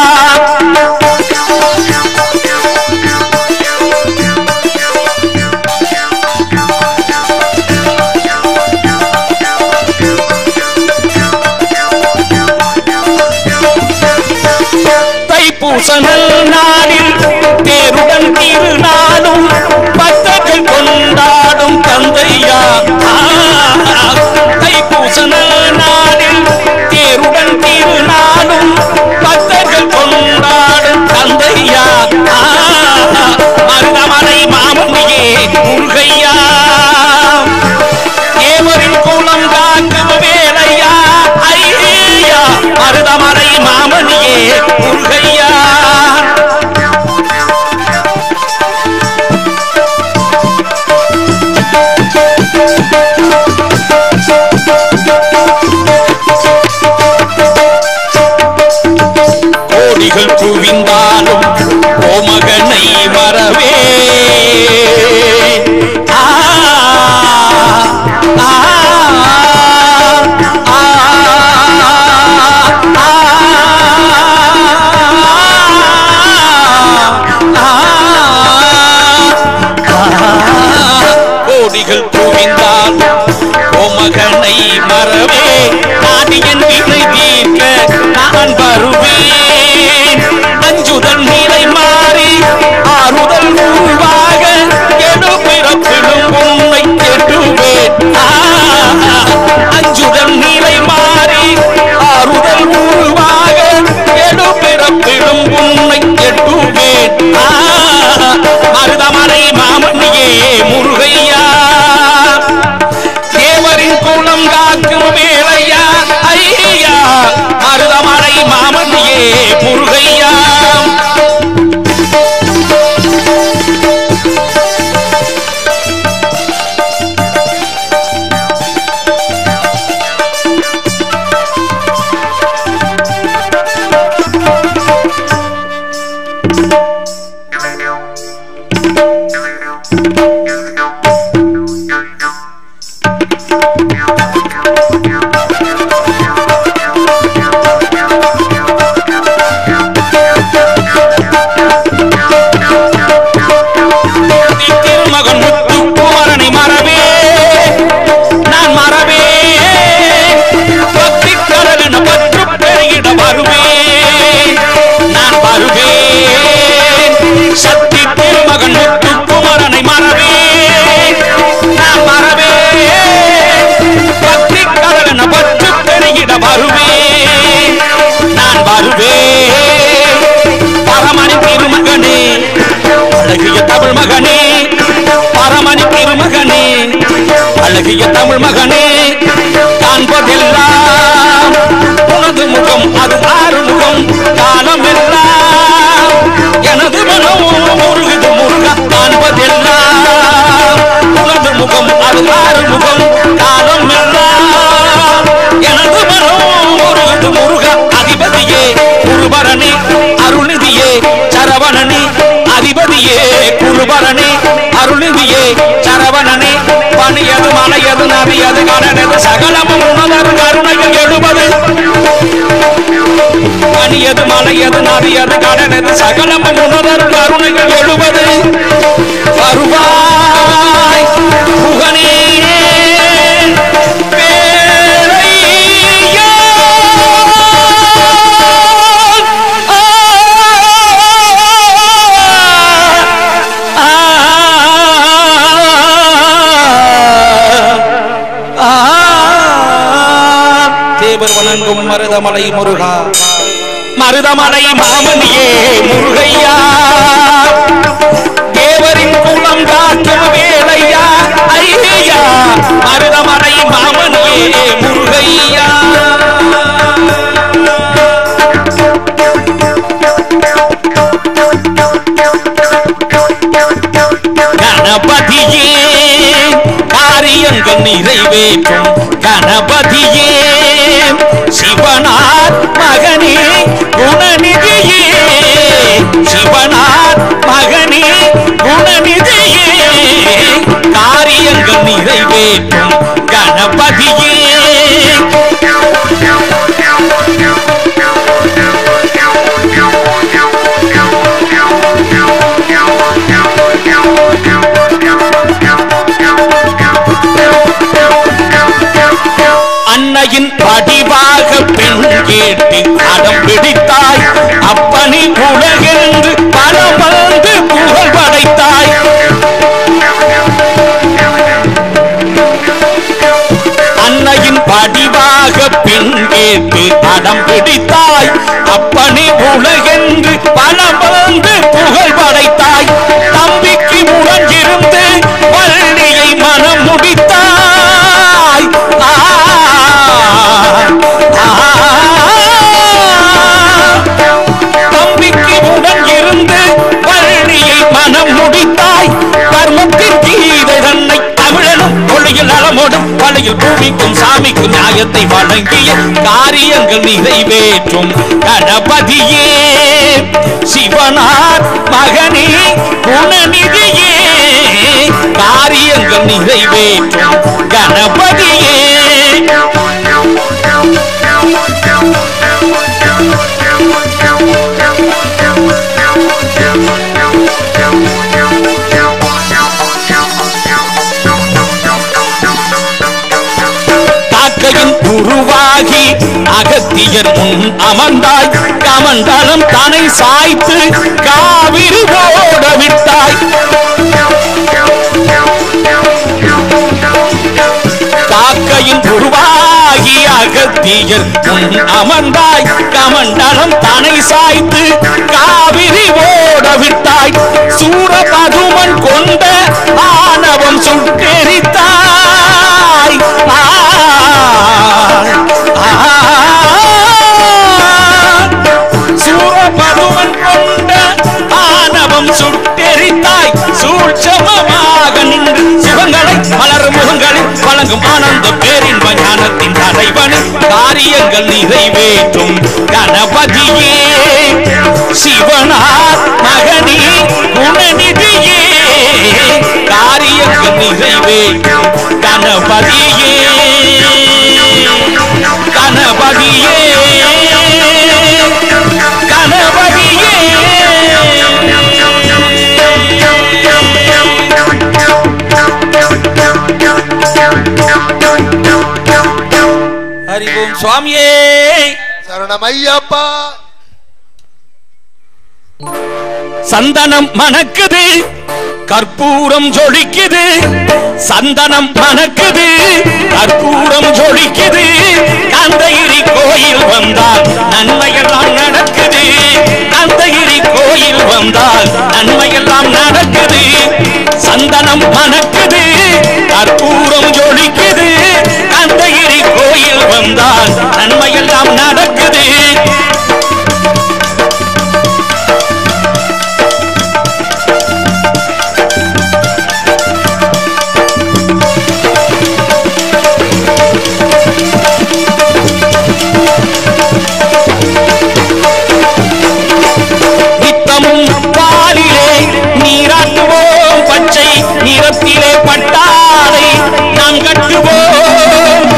தைப்பூச நாளில் தேருடன் திருநாளும் பக்தர்கள் கொண்டாடும் தந்தையா ஆ, தைப்பூச நாளில் தேருடன் திருநாளும் பக்தர்கள் கொண்டாடும் தந்தையா ஆ, மருதமலை மாமணியே முருகையா தேவரின் குலம் காக்கும் வேலையா ஐயா மருதமலை மாமணியே முருகையா கோடிகள் குவிந்தாலும் கோமகனை வரவே ஆ, ஆ, ஆ, கோடிகள் குவிந்தால் கோமகனை மறவே நாடியன் வினை தீர்க்க நான் வருவேன் அஞ்சுதல் நிலை மாறி ஆறுதல் உருவாக எடு பிறப்பிலும் உன்னை கெடுவேன் ஆ, அஞ்சுதல் நிலை மாறி ஆறுதல் உருவாக எடு பிறப்பிலும் உன்னை கெடுவேன் ஆ, மருதமலை மாமணியே முருகையா தேவரின் குலம் காக்கும் வேலையா ஐயா மருதமலை மாமணியே முருகையா திருமகன் முத்துக்குமரனை மறவே நான் மறவே பக்தி கடலென பற்று பெருகிட வருவேன் நான் வருவேன் சக்தி திருமகன் முத்துக்குமரனை மறவே நான் மறவே பக்தி கடலென பற்று பெருகிட வருவேன் நான் வருவேன் பரமணி திருமகனே அழகிய தமிழ் மகனே பரமணி திருமகனே அழகிய தமிழ் மகனே காண்பதெல்லாம் உனது முகம் அது ஆறு முகம் காலம் எல்லாம் எனது மனம் முருகுது முருக காண்பதெல்லாம் உனது முகம் அது ஆறு முகம் காலம் எல்லாம் எனது மனம் முருகுது முருக அதிபதியே குருபரனே அருள்நிதியே சரவணனே அதிபதியே குருபரனே அருள்நிதியே சரவணனே பணியது மலையது நதியது கடனது சகலமும் உணவரு கருணைகள் எழுபது பணியது மலையது நதியது கடனது சகலமும் உணவரு கருணைகள் எழுபது வருவாய் புகனே பேரையா தேவர் வணங்கும் மருதமலை முருகா மருதமலை மாமனியே முருகையா தேவரின் குலம் காக்கும் வேலையா ஐயா மருதமலை மாமனியே முருகையா கணபதியே காரியங்கள் நிறைவேற்றும் கணபதியே சிவனார் மகனே குணநிதியே சிவனார் மகனே குணநிதியே காரியங்கள் நிறைவேற்றும் கணபதியே அன்னையின் படிவாக பெண் கேட்டு அடம் பிடித்தாய் அப்பனி உலகென்று பலம் வந்து புகழ் படைத்தாய் அன்னையின் படிவாக பெண் கேட்டு அடம் பிடித்தாய் அப்பனி உலகென்று பலம் வந்து புகழ் படைத்தாய் தம்பிக்கு முழங்கிருந்து வள்ளியை மனம் முடித்தாய் ஆ, ஆ, தம்பிக்கு உடன் இருந்து வள்ளியை மனம் முடித்தாய் கர்மத்தின் கீதை தன்னை தமிழனும் ஒளியில் நலமோடும் வழியில் பூமிக்கும் சாமிக்கும் நியாயத்தை வழங்கிய காரியங்கள் நிறைவேற்றும் கணபதியே சிவனார் மகனே குணநிதியே காரியங்கள் நிறைவேற்றும் கணபதியே காக்கையின் உருவாகி அகத்தியர் முன் அமர்ந்தாய் கமண்டலம் தனை சாய்த்து காவிரி ஓட விட்டாய் காக்கையின் உருவாகி அகத்தியர் முன் அமர்ந்தாய் கமண்டலம் தனை சாய்த்து காவிரி ஓட விட்டாய் சூரபதுமன் கொண்ட ஆணவம் சுட்டெரித்தாய் ஆ, ஆ, சூரபதுமன் கொண்ட ஆணவம் சுட்டெரித்தாய் சூட்சமமாக நின்று சிவங்களை மலர் முகங்களில் வழங்கும் ஆனந்த பேரின்ப ஞானத்தின் தலைவனே காரியங்கள் நிறைவேற்றும் கணபதியே சிவனார் மகனே குணநிதியே காரியங்கள் நிறைவேற்றும் கணபதியே கணபதியே ஹரி ஓம் சுவாமியே சரணமையப்பா சந்தனம் மணக்குது கற்பூரம் ஜொலிக்குது சந்தனம் மணக்குது கற்பூரம் ஜொலிக்குது கந்தகிரி கோயில் வந்தால் நன்மையெல்லாம் நடக்குது கந்தகிரி கோயில் வந்தால் நன்மையெல்லாம் நடக்குது சந்தனம் மணக்குது கற்பூரம் ஜொலிக்குது கந்தகிரி கோயில் வந்தால் நன்மையெல்லாம் நடக்குது நித்தமும் பாலிலே நீராட்டுவோம் பச்சை நிறத்திலே பட்டாலை நாம் கட்டுவோம்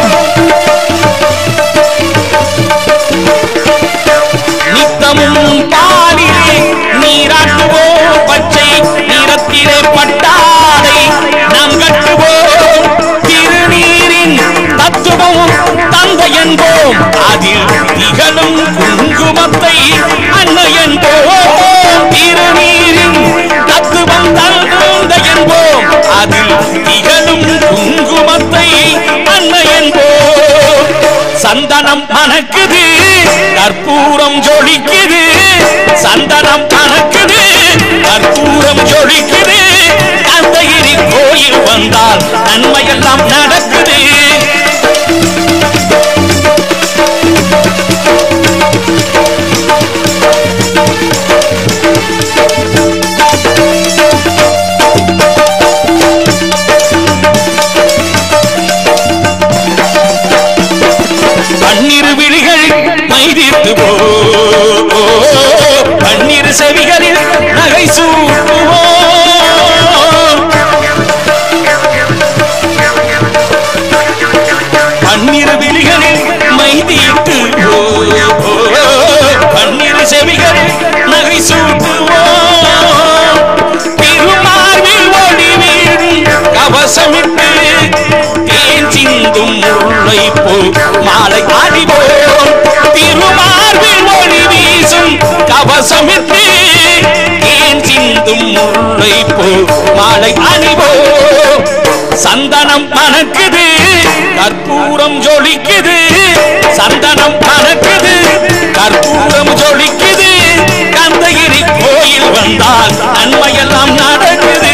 நித்தமும் பாலிலே நீராட்டுவோம் பச்சை நிறத்திலே பட்டாலை நாம் கட்டுவோம் திருநீரின் தத்துவம் தந்தை என்போம் அதில் திகழும் குங்குமத்தை அன்னை என்போம் திருநீரின் தத்துவம் தந்தை என்போம் அதில் திகழும் குங்குமத்தை அன்னை என்போம் சந்தனம் மணக்குது கற்பூரம் ஜொலிக்குது சந்தனம் கணக்குது கற்பூரம் ஜொலிக்குது கந்தகிரி கோயில் வந்தால் நன்மையெல்லாம் நடக்குது பன்னிரு விழிகள் மைதித்து போ பன்னிரு செவிகளில் நகை சூட்டுவோ பன்னிரு விழிகளில் மைதித்து போ பன்னிரு செவிகளில் நகை சூட்டுவோ திருமார்பில் ஒளி வீடும் கவசமிட்டு தேன் சிந்தும் முல்லை போ மாலை அணிவோம் திருமார்பில் ஒளி வீசும் கவசமிட்டு தேன் சிந்தும் முல்லை போ மாலை அணிவோம் சந்தனம் மணக்குது கற்பூரம் ஜொலிக்குது சந்தனம் மணக்குது கற்பூரம் ஜொலிக்குது கந்தகிரி கோயில் வந்தால் நன்மையெல்லாம் நடக்குது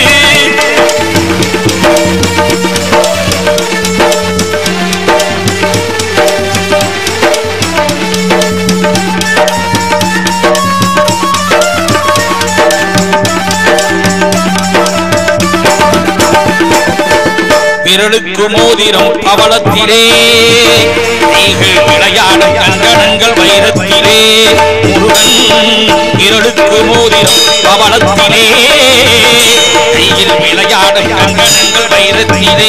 விரலுக்கு மோதிரம் பவளத்திலே நீங்கள் விளையாடும் கங்கணங்கள் வைரத்திலே முருகன் விரலுக்கு மோதிரம் பவளத்திலே கையில் விளையாடும் கங்கணங்கள் வைரத்திலே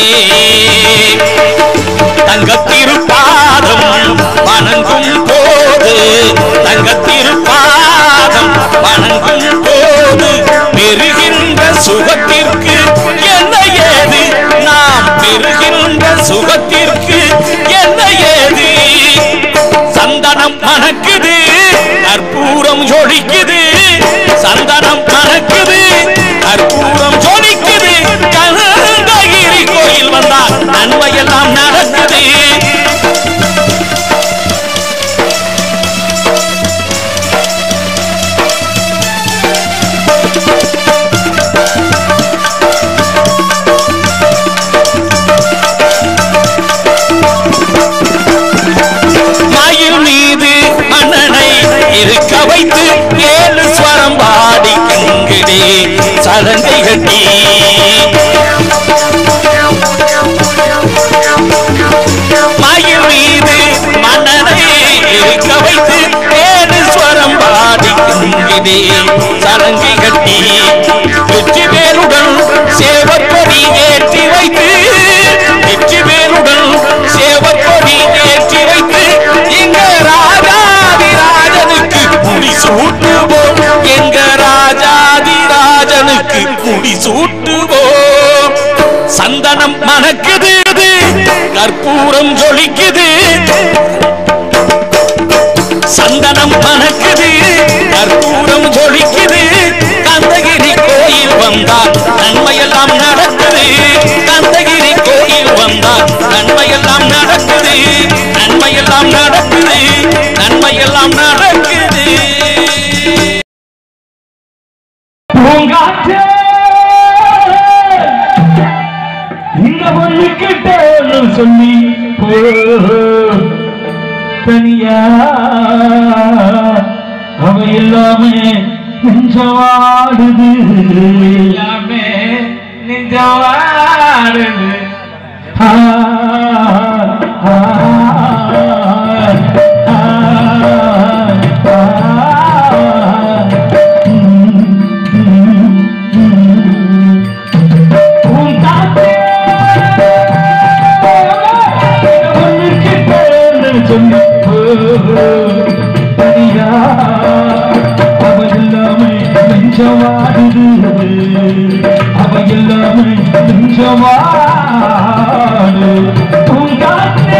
தங்கத்திருப்பாதம் வணங்கும் போது தங்கத்திருப்பாதம் வணங்கும் போது பெறுகின்ற சுகத்திற்கு என்ன ஏது நாம் பெறுகின்ற சுகத்திற்கு என்ன ஏது சந்தனம் மணக்குது கற்பூரம் ஜொலிக்குது சந்தனம் மணக்குது கற்பூரம் ஜொலிக்குது கனககிரி கோயில் வந்தால் நன்மையெல்லாம் நடக்குது மயில் மீது மன்னனை இருக்க வைத்து ஏழு ஸ்வரம் பாடி கங்கிடே சலங்கை கட்டி மயில் மீது மன்னனை இருக்க வைத்து ஏழு ஸ்வரம் பாடி கங்கிடே சலங்கை கட்டி வெற்றி வேலுடன் சேவப்பொடி ஏற்றி வைத்து வெற்றி வேலுடன் சேவப்பொடி ஏற்றி வைத்து எங்க ராஜாதி ராஜனுக்கு குடி சூட்டுவோம் எங்க ராஜாதி ராஜனுக்கு குடி சூட்டுவோம் சந்தனம் மணக்குது கற்பூரம் ஜொலிக்குது சந்தனம் மணக்குது கற்பூரம் ஜொலிக்குது கந்தகிரி கோயில் வந்தால் நன்மையெல்லாம் நடக்குது கந்தகிரி கோயில் வந்தால் நன்மையெல்லாம் நடக்குது நன்மையெல்லாம் நடக்குது நன்மையெல்லாம் நடக்குது பூங்காற்றே இந்த பொண்ணு கிட்ட சொல்லி போ தனியா அவ எல்லாமே நெஞ்சவாடுது எல்லாமே நெஞ்சவாடுது ஆ, ஆ, ஆ, ஆ, ஆ. உன் தாத்தே ஒன்று கிட்ட சொல்லி தனியா அவ எல்லாமே நெஞ்சவாடுது அவ எல்லாமே நெஞ்சவாடு உன் தாத்தே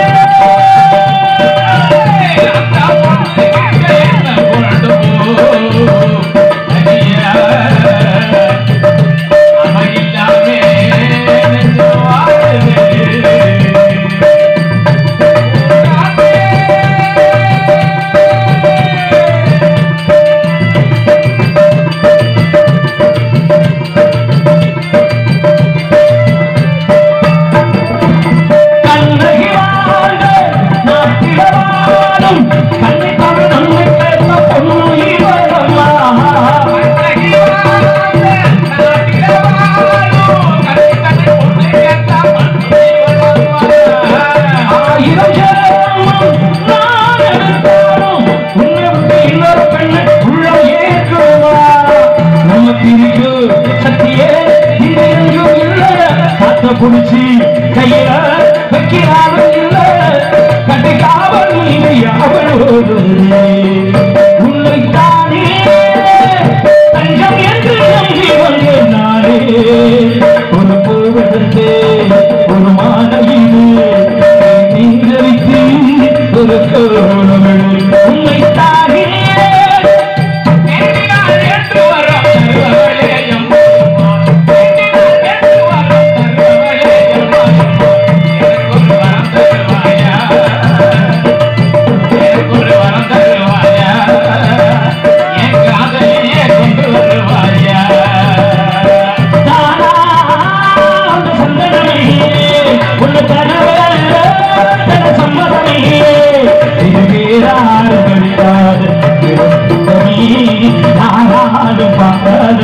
குடிச்சு கையில வைக்கிறாவும் இல்ல கட்டிக்காவல் நீங்க யாவரோடு உன்னைத்தானே தஞ்சம் என்று நம்பி வந்தேன் நானே ஒரு போவதற்கு ஒரு மாலையீடு நீங்களுக்கு ஒரு கோணமிடு உன்னைத்தானே எண்ணினால் என்று வரும் சர்வவலயம் எண்ணினால் என்று வரும் சர்வவலயம் எனக்கொரு வரம் தருவாயா எனக்கொரு வரம் தருவாயா என் காதலியே கொண்டு வருவாயா தானா அந்த சந்தனமே உன்னை தருவேன் தன சம்மதமே இது வேறாறு கிடையாது நானாலும் பார்க்காத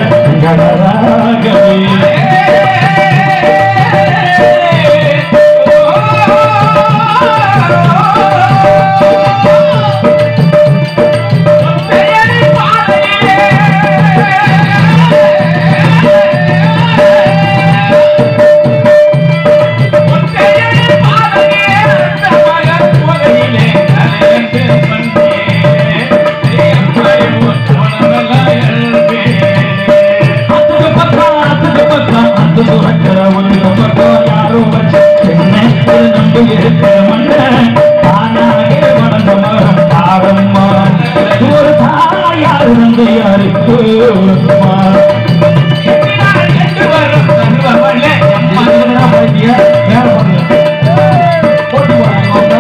அதுக்கு பக்கம் அதுக்கு பக்கம் அது சுரக்கிற ஒரு பக்கம் யாரும் வச்சு என்ன ஒரு நம்பி இருக்கிற மண்ண தானாக வளர்ந்த மரம் தாரம்மா ஒரு தாயார் வந்து யாருக்கு போட்டு போறாங்க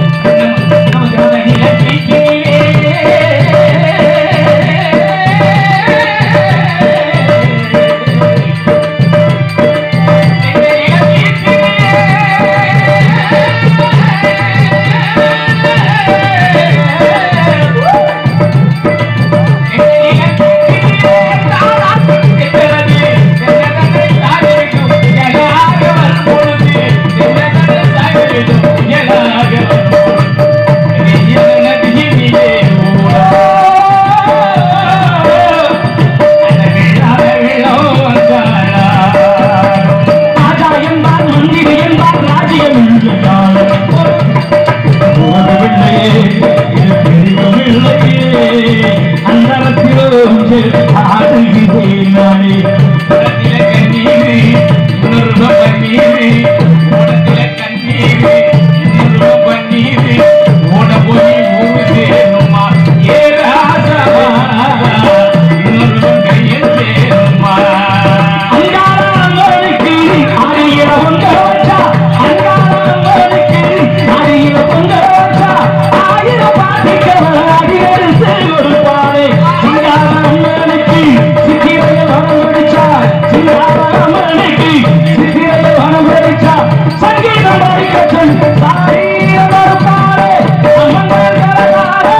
ராஜா என்பார் மந்திரி என்பார் ராஜ்யம் என்கிறார் போகவில்லையே இது தெரியவில்லையே அந்தரத்திலும் ஆடுகிறேன் நானே உலகத்திலே கண்ணீர் உணர்வு பன்னீர் உலகத்திலே கண்ணீர் உணர்வு பன்னீர் ஓட போய் ஊரு சேருமா ஏ ராசவா உணர்வு கையில் சேருமா அங்காரங்களுக்கு ஆடியில பொங்க வச்சா அங்காரங்களுக்கு ஆடியில பொங்க வச்சா ஆயிரம் பாட்டிக்கவள் அடியரு செய்வருப்பாளே சிங்காரம்மனுக்கு சித்திரைய வரம் பிடிச்சா சிங்காரம்மனுக்கு சித்திரைய வரம் பிடிச்சா சங்கீதம் படிக்கச்சன் சாரீரம் வருப்பாளே அம்மன் கரகாரே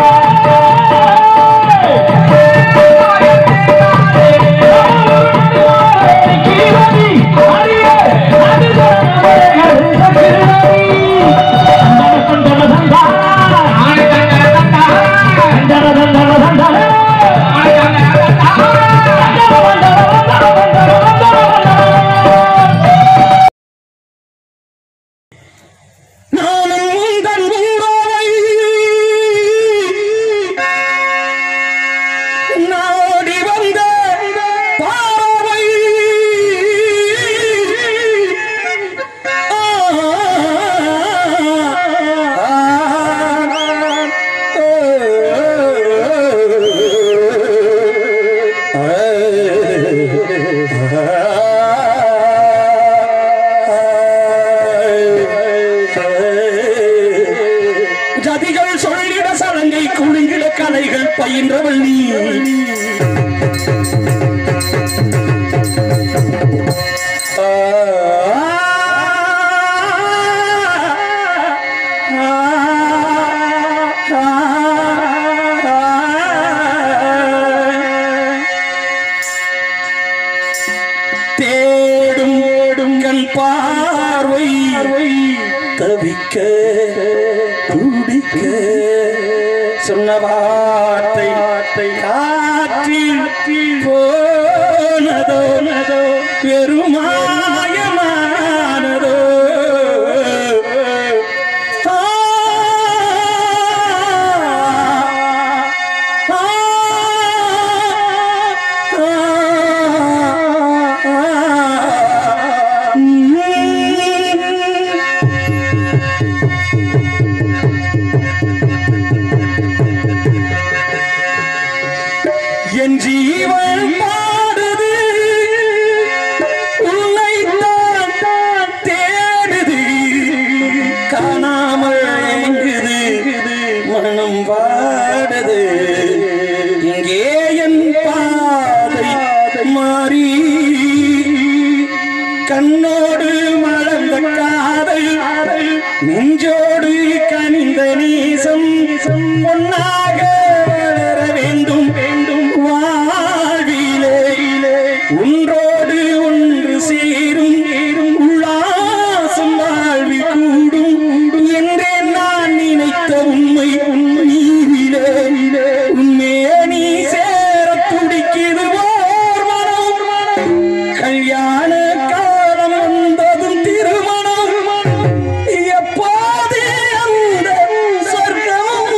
நானும் உந்தன் உறவை நாடி வந்த பாவை ஜதிகள் சொல்லிட சலங்கை குலுங்கிட கலைகள் பயின்றவள் நீ தேடும் தேடும் கண் பார்வை தவிக்க துடிக்க சொன்ன வார்த்தை வார்த்தை காற்றில் போனதோ நதோ பெருமாயமானதோ கண்ணோடு மலர்ந்த காதல் நெஞ்சோடு கனிந்த நீசம் பொன்னாக வளர வேண்டும் வேண்டும் வாழ்விலே ஒன்றோடு ஒன்று சேரும் உல்லாசம் வாழ்வில் கூடும் என்றே நான் நினைத்த உண்மை உண்மையிலே உண்மையே நீ சேர துடிக்குது ஓர் மனம் கல்யாண காலம் வந்ததும் திருமணம் எப்போது அந்த சொர்க்கம்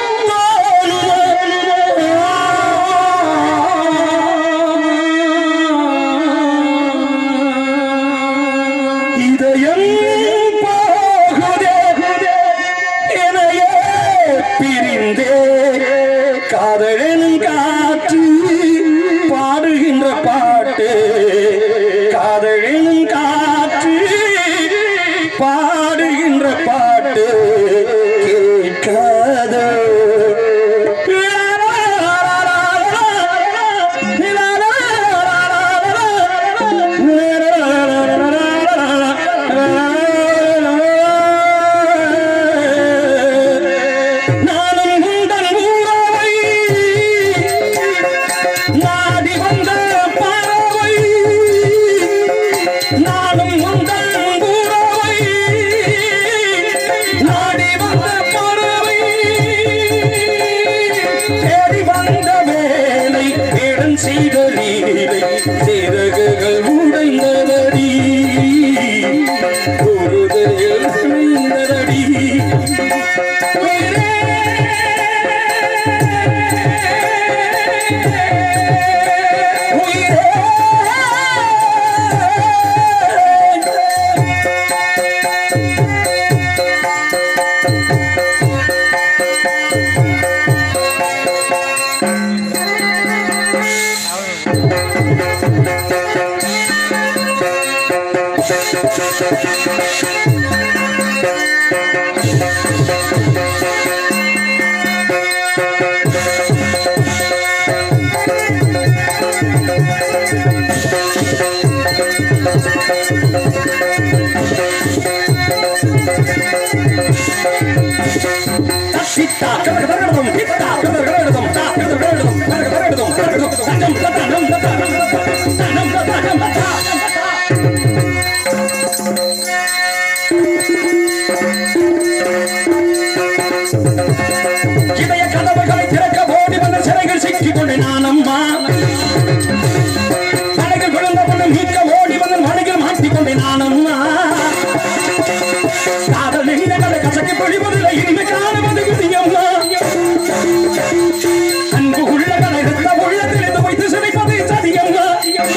தோணுமா? இதயம் போகுதே எனையே பிரிந்தே காதலனும் காற்று பாடுகின்ற பாட்டு காதலனும் காற்று பாடுகின்ற பாட்டு கேட்காதோ நானும் உந்தன் ஊராவை நாடி வந்த பறவை நானும் உந்தன் ஊராவை நாடி வந்த பறவை தேடி வந்த வேலை இடம் செய்த லீலை சிறகுகள் உடைந்ததடி பொருதையில் விழுந்ததடி உயிரே சித்தா கதகதகதம் சித்தா கதகதகதம் தா கதகதகதம் கதகதகதம் கதகதம் சங்கம் தத்தனம் தத்தனம் தத்தனம் தத்தனம் தத்தனம் இதய கதவுகளை திறக்க ஓடி வந்த சிறைகள் சிக்கிக் கொண்டேன் நான் அம்மா தலைகள் விழுந்த பொண்ணு மீட்க ஓடி வந்த மலைகள் மாட்டிக்கொண்டேன் நான் அம்மா காதல் நெஞ்சங்களை கசக்கி பொழிவதில்லை இனிமே காணுவது விதியம்மா அன்பு உள்ளங்களை ரத்த உள்ளத்தில் இந்த வைத்து சிதைப்பது சதியம்மா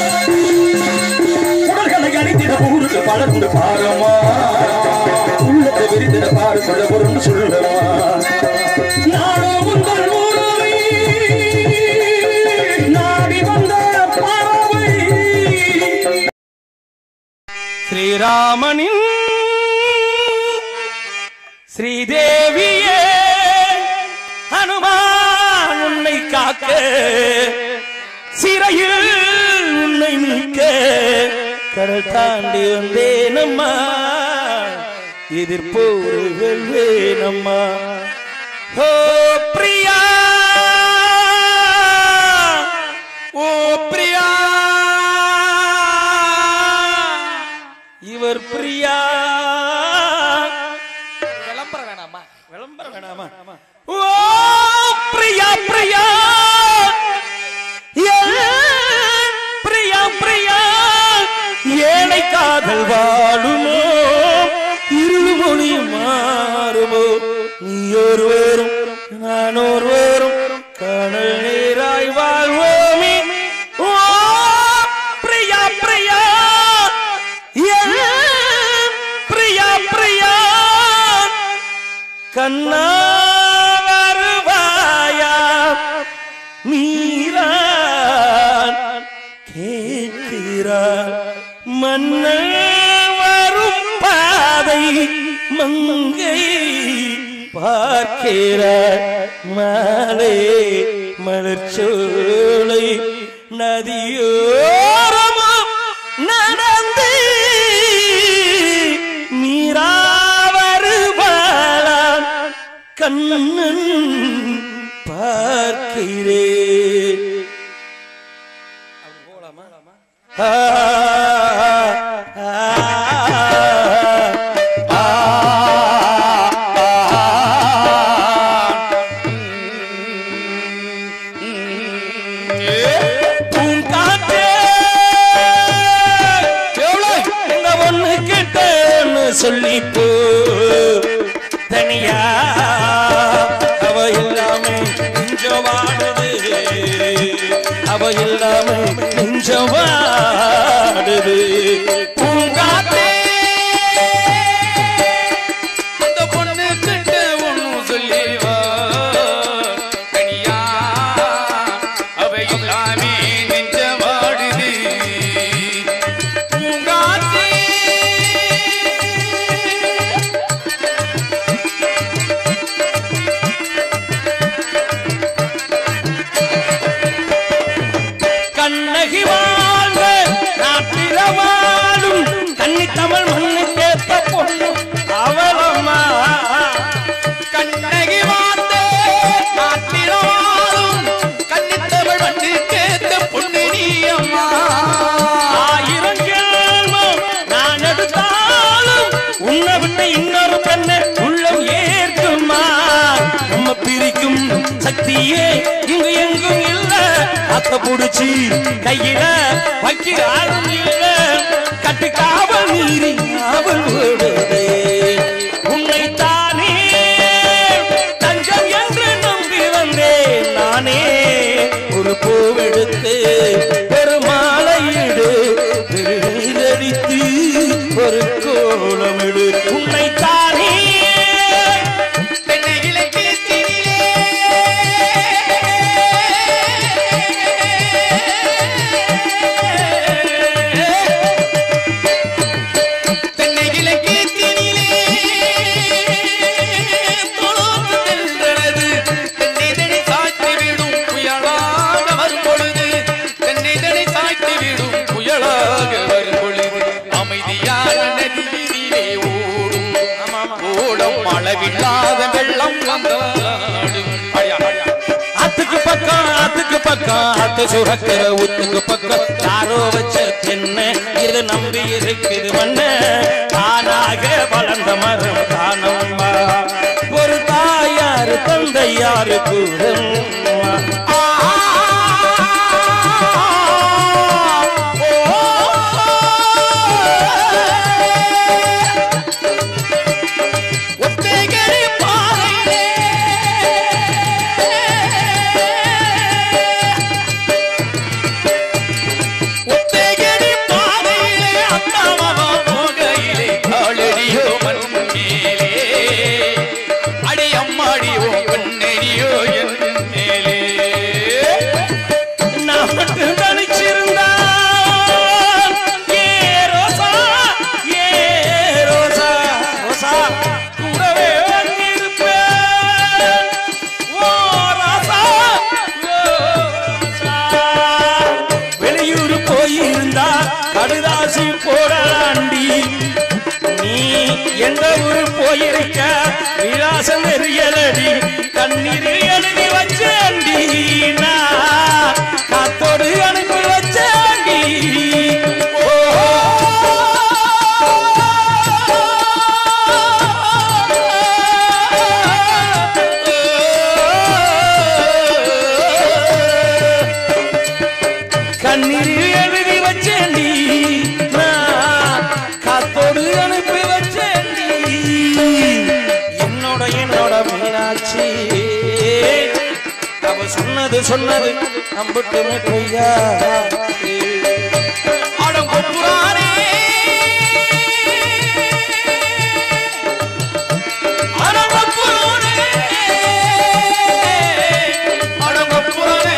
உடல்களை அழித்திட ஊருக்கு பலர்ந்து பாரமா உள்ளத்தை விரித்திட பாரு சொல்ல பொருள் சொல்லமா நானும் உங்கள் ஊரை நாடி வந்த பறவை ஸ்ரீராமனின் ஸ்ரீதேவியே ஹனுமான் உன்னை காக்க சிறையில் உன்னை மீட்க கடல் தாண்டி வந்தேனம்மா எதிர்ப்போரு வெல்வேனம்மா ஓ பிரியா ஓ பிரியா இவர் பிரியா விளம்பரம் வேணாமா விளம்பரம் வேணாமா ஓ பிரியா பிரியா ஏன் பிரியா பிரியா ஏழை காதல் வாழுமோ இருள் மொழி மாறுமோ நீ ஒருவரும் நான் ஒருவரும் கடல் நீராய் வாழ்வோமே ஓ பிரியா பிரியா ஏன் பிரியா பிரியா கண்ணா வருவாயா மீரான் கேட்கிறார் மன்னன் வரும் பாதை மங்கை பார்க்கிறார் மாலை மலர்ச்சோலை நதியோரமும் நடந்து கண்ணன் பார்க்கிறே ஆ, ஆ, ஆ, பூங்காற்றே, எவ்வளோ? இந்த ஒண்ணு கேட்டேன்னு சொல்லி போ தனியா அவ இல்லாம நெஞ்ச வாடுது அவ இல்லாம நெஞ்ச வாடுது பூங்காற்றே அந்த பொண்ணு கிட்ட ஒண்ணும் சொல்லி வா தனியா அவ எல்லாமே நெஞ்ச வாடுது பூங்காற்றே கண்ணகி வாழ்ந்த நாட்டில வாழும் கன்னி தமிழ் மண்ணு கேட்ட பொண்ணு அவளம்மா கண்ணகி வார்த்தை நாட்டினாலும் கன்னித்தமிழ் மண்ணு கேட்ட பொண்ணு நீ அம்மா ஆயிரம் கேள்வம் நான் எடுத்தாலும் உன்னை விட்டு இன்னொரு பெண்ணை உள்ளம் ஏற்குமா நம்ம பிரிக்கும் சக்தியே இங்கு எங்கும் இல்ல அத்த புடிச்சு கையில வைக்கிற ஆளும் இல்ல கட்டு காவல் மீறி அவள் ஓடுதே உன்னை தானே தஞ்சம் என்று நம்பி வந்தேன் நானே ஒரு பூவெடுத்து பெருமாளையிடு பெருநீரடித்து ஒரு கோலமிடு உன்னை தானே தென்னை இலக்கியத்தினிலே தென்னை இலக்கியத்தினிலே தொழுது தென்றனது தென்னை தனி சாய்த்து விடும் புயலாக வரும் பொழுது தென்னை தனி சாய்த்து விடும் புயலாக வரும் பொழுது அமைதியான நதியினிலே ஓடும் ஓடம் அளவில்லாத வெள்ளம் வந்தாடும் அடியா, அடியா. அத்துக்கு பக்கம் அத்துக்கு பக்கம் அத்து சுரக்கிற உத்துக்கு பக்கம் யாரோ வச்ச தென்ன இது நம்பி இருக்குது மண்ண தானாக வளர்ந்த மரம் தானம்மா ஒரு தாயாரு தந்தையாரு கூடம்மா ஒத்தைகரி பாறையிலே ஒத்தைகரி பாறையிலே அத்தாமமா போகையிலே காலடியோ மண்மேலே அடி அம்மாடியோ பெண்ணெறியோ என் மேலே நான் மட்டும் தனிச்சிருந்தா ஏ ரோசா ஏ ரோசா ரோசா கூடவே வந்திருப்பேன் ஓ ராசா ஓ ராசா. வெளியூர் போயிருந்தா கடுதாசி போடலாண்டி நீ எந்த ஊர் போயிருக்க விலாசம் தெரியலடி கண்ணீர் எழுதி வச்சேண்டி நான் காத்தோடு அனுப்பி வச்சேண்டி ஓ கண்ணீர் எழுதி வச்சேண்டி நான் காத்தோடு அனுப்பி வச்சேண்டி என்னோட என்னோட மீனாட்சி அவ சொன்னது சொன்னது நம்பட்டுமே பொய்யா அடம் கொப்புரானே அடம் கொப்புரானே அடம் கொப்புரானே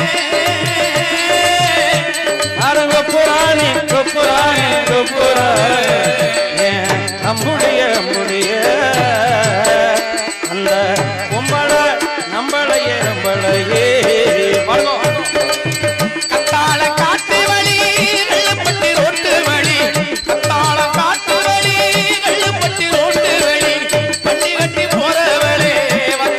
அரங்க புராணி கொப்புராணி கொப்புராணி நம்முடைய நம்முடைய அந்த பொம்பள நம்பளையே நம்பளையே பாருங்க கத்தாழ காட்டு வழி வெள்ளப்பட்டு ரோட்டு வழி கத்தாழ காட்டு வழி வெள்ளப்பட்டு ரோட்டு வழி வண்டி கட்டி போறவளே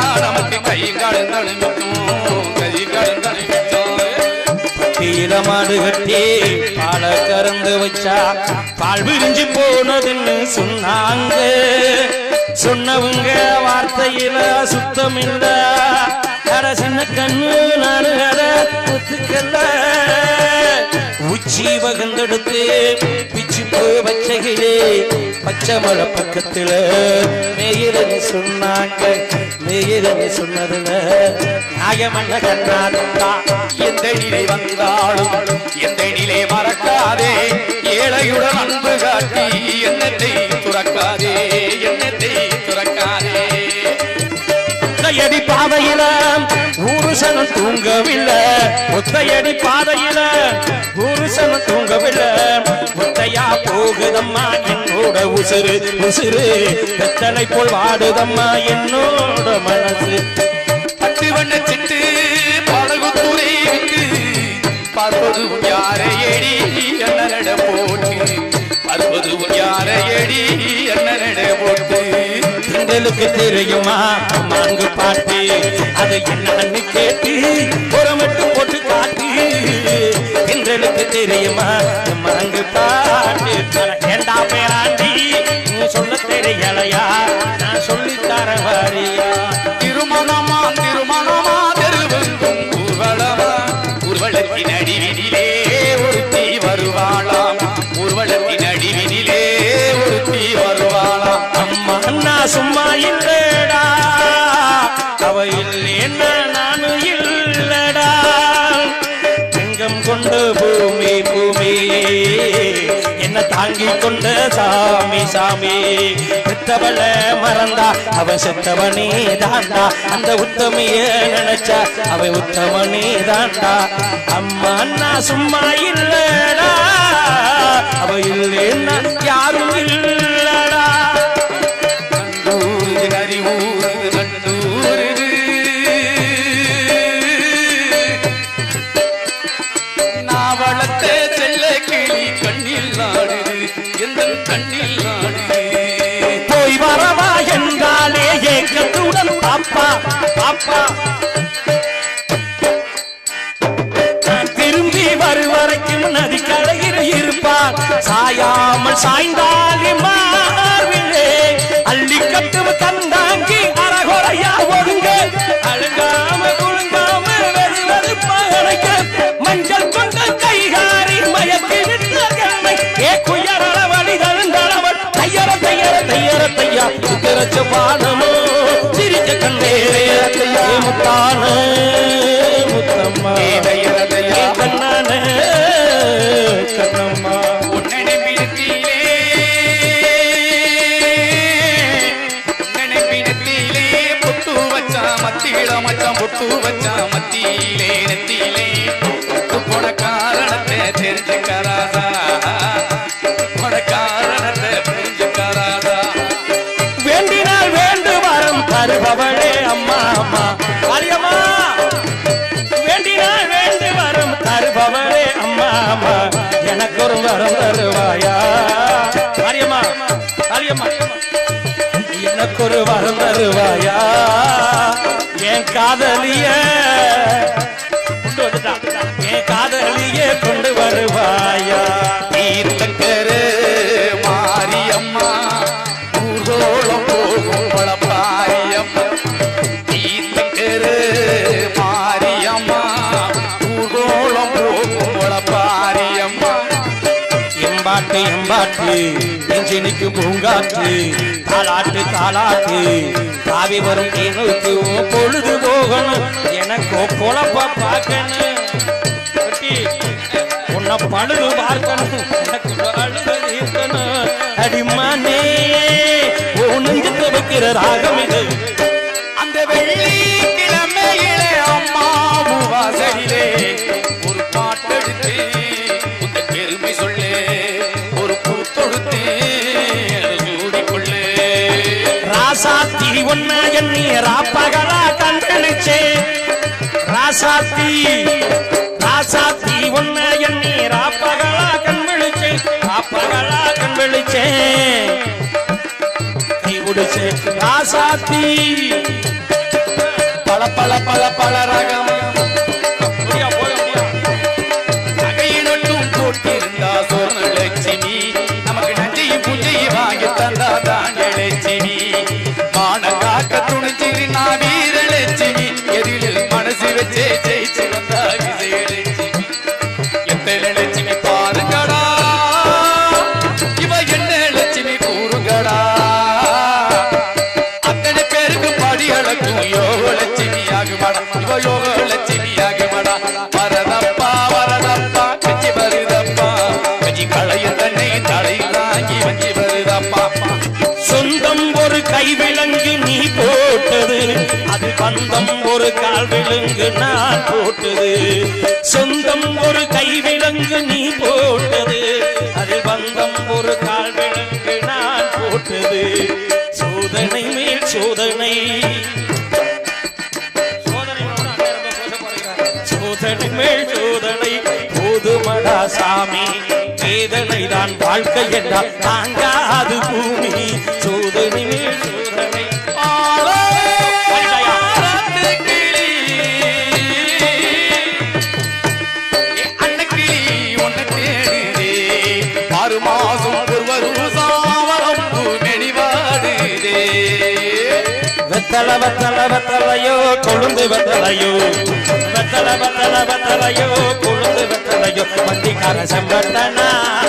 நமக்கு கைகாலம் தழுமிக்கும் கைகாலம் தழுமிக்கும் கீழ மாடு கட்டி பால கறந்து வச்சா பால் விரிஞ்சு போனதுன்னு சொன்னாங்க சொன்னவங்க வார்த்தையில சுத்தம் இல்ல அட சின்ன கண்ணு நானு அட ஒத்துக்கல உச்சி வகந்தெடுத்து பிச்சு போய் வச்சகிலே பச்சை மலை பக்கத்துல மேயிரன்னு சொன்னாங்க மேயிரன்னு சொன்னதுல நாயமல்ல கண்ணாத்தா எந்த நிலை வந்தாலும் எந்த நிலை மறக்காதே ஏழையுடன் அன்பு காட்டி எண்ணத்தை துறக்காதே எண்ணத்தை துறக்காதே ஒத்தையடி பாதையில ஊரு சனம் தூங்கவில்லை ஒத்தையடி பாதையில ஊரு சனம் தூங்கவில்லை ஒத்தையா போகுதம்மா என்னோட உசுறு உசுறு வெத்தலை போல் வாடுதம்மா என்னோட மனசு பட்டு வண்ண சிட்டு படகுத்துறை விட்டு பார்ப்பதும் யாரையடி அண்ணனட போட்டு பார்ப்பதும் யாரையடி அண்ணனட போட்டு எங்களுக்கு தெரியுமா மாங்கு பாட்டு அது என்னன்னு கேட்டு புறமிட்டு போட்டு காட்டு எங்களுக்கு தெரியுமா மாங்கு பாட்டு ஏண்டா பேராண்டி நீ சொல்ல தெரியலையா நான் சொல்லி தர வாரியா திருமணமா திருமணமா தெருவெங்கும் ஊர்வலமா ஊர்வலத்தின் அடிவினிலே ஒருத்தி வருவாளாம் ஊர்வலத்தின் அடிவினிலே ஒருத்தி வருவாளாம் அம்மா அண்ணா சும்மா இல்லடா அவ இல்லைன்னா நானும் இல்லடா எங்கம் கொண்டு பூமி பூமி என்ன தாங்கி கொண்ட சாமி சாமி பெத்தவள மறந்தா அவன் செத்தவனே தாண்டா அந்த உத்தமைய நினைச்சா அவன் உத்தமனே தாண்டா அம்மா அண்ணா சும்மா இல்லடா அவ இல்லைன்னா யாரும் இல்லடா நந்தூரு நரிவூரு நந்தூரு நான் வளர்த்த செல்ல கிளி கண்ணில் நாடுது எந்த கண்ணில் நாடுது போய் வரவா என்றாலே ஏக்கத்துடன் பாப்பா பாப்பா நான் திரும்பி வருவரைக்கும் நதி கரையில் இருப்பார் சாயாமல் சாய்ந்தாலே மார்பிலே அள்ளி கட்டும் தந்தாங்கி அறகுறையா ஒதுங்க அழுங்காம குழுங்காம வெது வெதுப்பாக மஞ்சள் கொண்ட கைகாரி மயக்கி விட்ட கண்ணை ஏ குயரள வழி தழுந்தளவன் தையர தையர தையர தையா திரச்ச பாடமோ சிரிச்ச கண்ணே ஏ முத்தான முத்தம்மா ஏ தையரதையா. ஏ கண்ணான கண்ணம்மா உன்னனை பிடித்திலே உன்னனை பிடித்திலே பொட்டு வச்சா மத்தியில மச்சான் பொட்டு வச்சா மத்தியிலே நெத்தியிலே பொட்டு போன காரணத்தை தெரிஞ்சுக்கராதா போன காரணத்தை புரிஞ்சுக்கராதா வேண்டினால் வேண்டு வரம் தருபவளே அம்மா அம்மா காளியம்மா வேண்டினால் வேண்டு வரம் தருபவளே அம்மா அம்மா எனக்கு ஒரு வரம் தருவாயா காளியம்மா காளியம்மா எனக்கு ஒரு வரம் தருவாயா என் காதலிய கொண்டு வந்துட்டா என் காதலிய கொண்டு வருவாயா தீர்த்தக்கரு மாரியம்மா ஊர்கோளம் போகும் பழப்பாரியம்மா தீர்த்தக்கரு மாரியம்மா ஊர்கோளம் போகும் பழப்பாரியம்மா எம்பாட்டு எம்பாட்டு நெஞ்சினிக்கு பூங்காற்று தாளாட்டு தாளாட்டு தாவி வரும் தேனுக்கு உன் பொழுது போகணும் எனக்கு பொழப்ப பார்க்கணும் குட்டி, உன்னை பழுது பார்க்கணும் எனக்கு அழுது தீர்க்கணும் அடிமானே உன் நெஞ்சத்தை வைக்கிற ராகம் இது அந்த வெள்ளிக்கிழமையிலே அம்மா வாசலிலே ஒரு பாட்டெடுத்து உந்த பெருமை சொல்லு ஒரு பூ தொடுத்து சூடிக்கொள்ளு ராசாத்தி ஒன்ன எண்ணி ராப்பகலா கண்களிச்சே ராசாத்தி ராசாத்தி ஒன்ன எண்ணி ராப்பகலா கண் விழிச்சே ராப்பகலா கண் விழிச்சே கை பிடிச்சே ராசாத்தி பல பல ரகம் முடியா, போக முடியா? நகையினட்டும் போட்டிருந்தா சொர்ணலட்சுமி நமக்கு நஞ்சையும் பூஜையும் வாங்கி தந்தா தாண்டலட்சுமி மான காக்க துணிச்சிரு நான் வீரலட்சுமி எதிரில் மனசு வச்சே ஜெயிச்சு வந்தா விஜயலட்சுமி எத்தனை லட்சுமி பாருங்கடா இவ என்ன லட்சுமி கூறுங்கடா அத்தனை பேருக்கு படி அளக்கும் யோக லட்சுமி ஆகுமாடா இவ யோக லட்சுமி ஆகுமாடா வரதப்பா வரதப்பா கஞ்சி வருதப்பா கஞ்சி களைய தன்னை தலையில் தாங்கி வஞ்சி வருதப்பா சொந்தம் ஒரு கைவிலங்கு நீ போட்டது அது பந்தம் ஒரு கால் விலங்கு நான் போட்டது சொந்தம் ஒரு கைவிலங்கு நீ போட்டது அது பந்தம் ஒரு கால் விலங்கு நான் போட்டது சோதனை மேல் சோதனை சோதனையோட அண்ணன் ரொம்ப கோசப்படுகிறார். சோதனை மேல் சோதனை போதுமடா சாமி வேதனை தான் வாழ்க்கை என்றால் தாங்காது பூமி சோதனை மேல் சோதனை ஆராத்து கிளி. ஏ அன்னக்கிளி உன்னை தேடுதே. ஆறு மாசம் ஒருவரும் சாவரம் பூமெடி வாடுதே. வெத்தல வெத்தல வெத்தலையோ கொழுந்து வெத்தலையோ வெத்தல வெத்தல வெத்தலையோ கொழுந்து வெத்தலையோ வண்டிக்கார செம்பட்டனா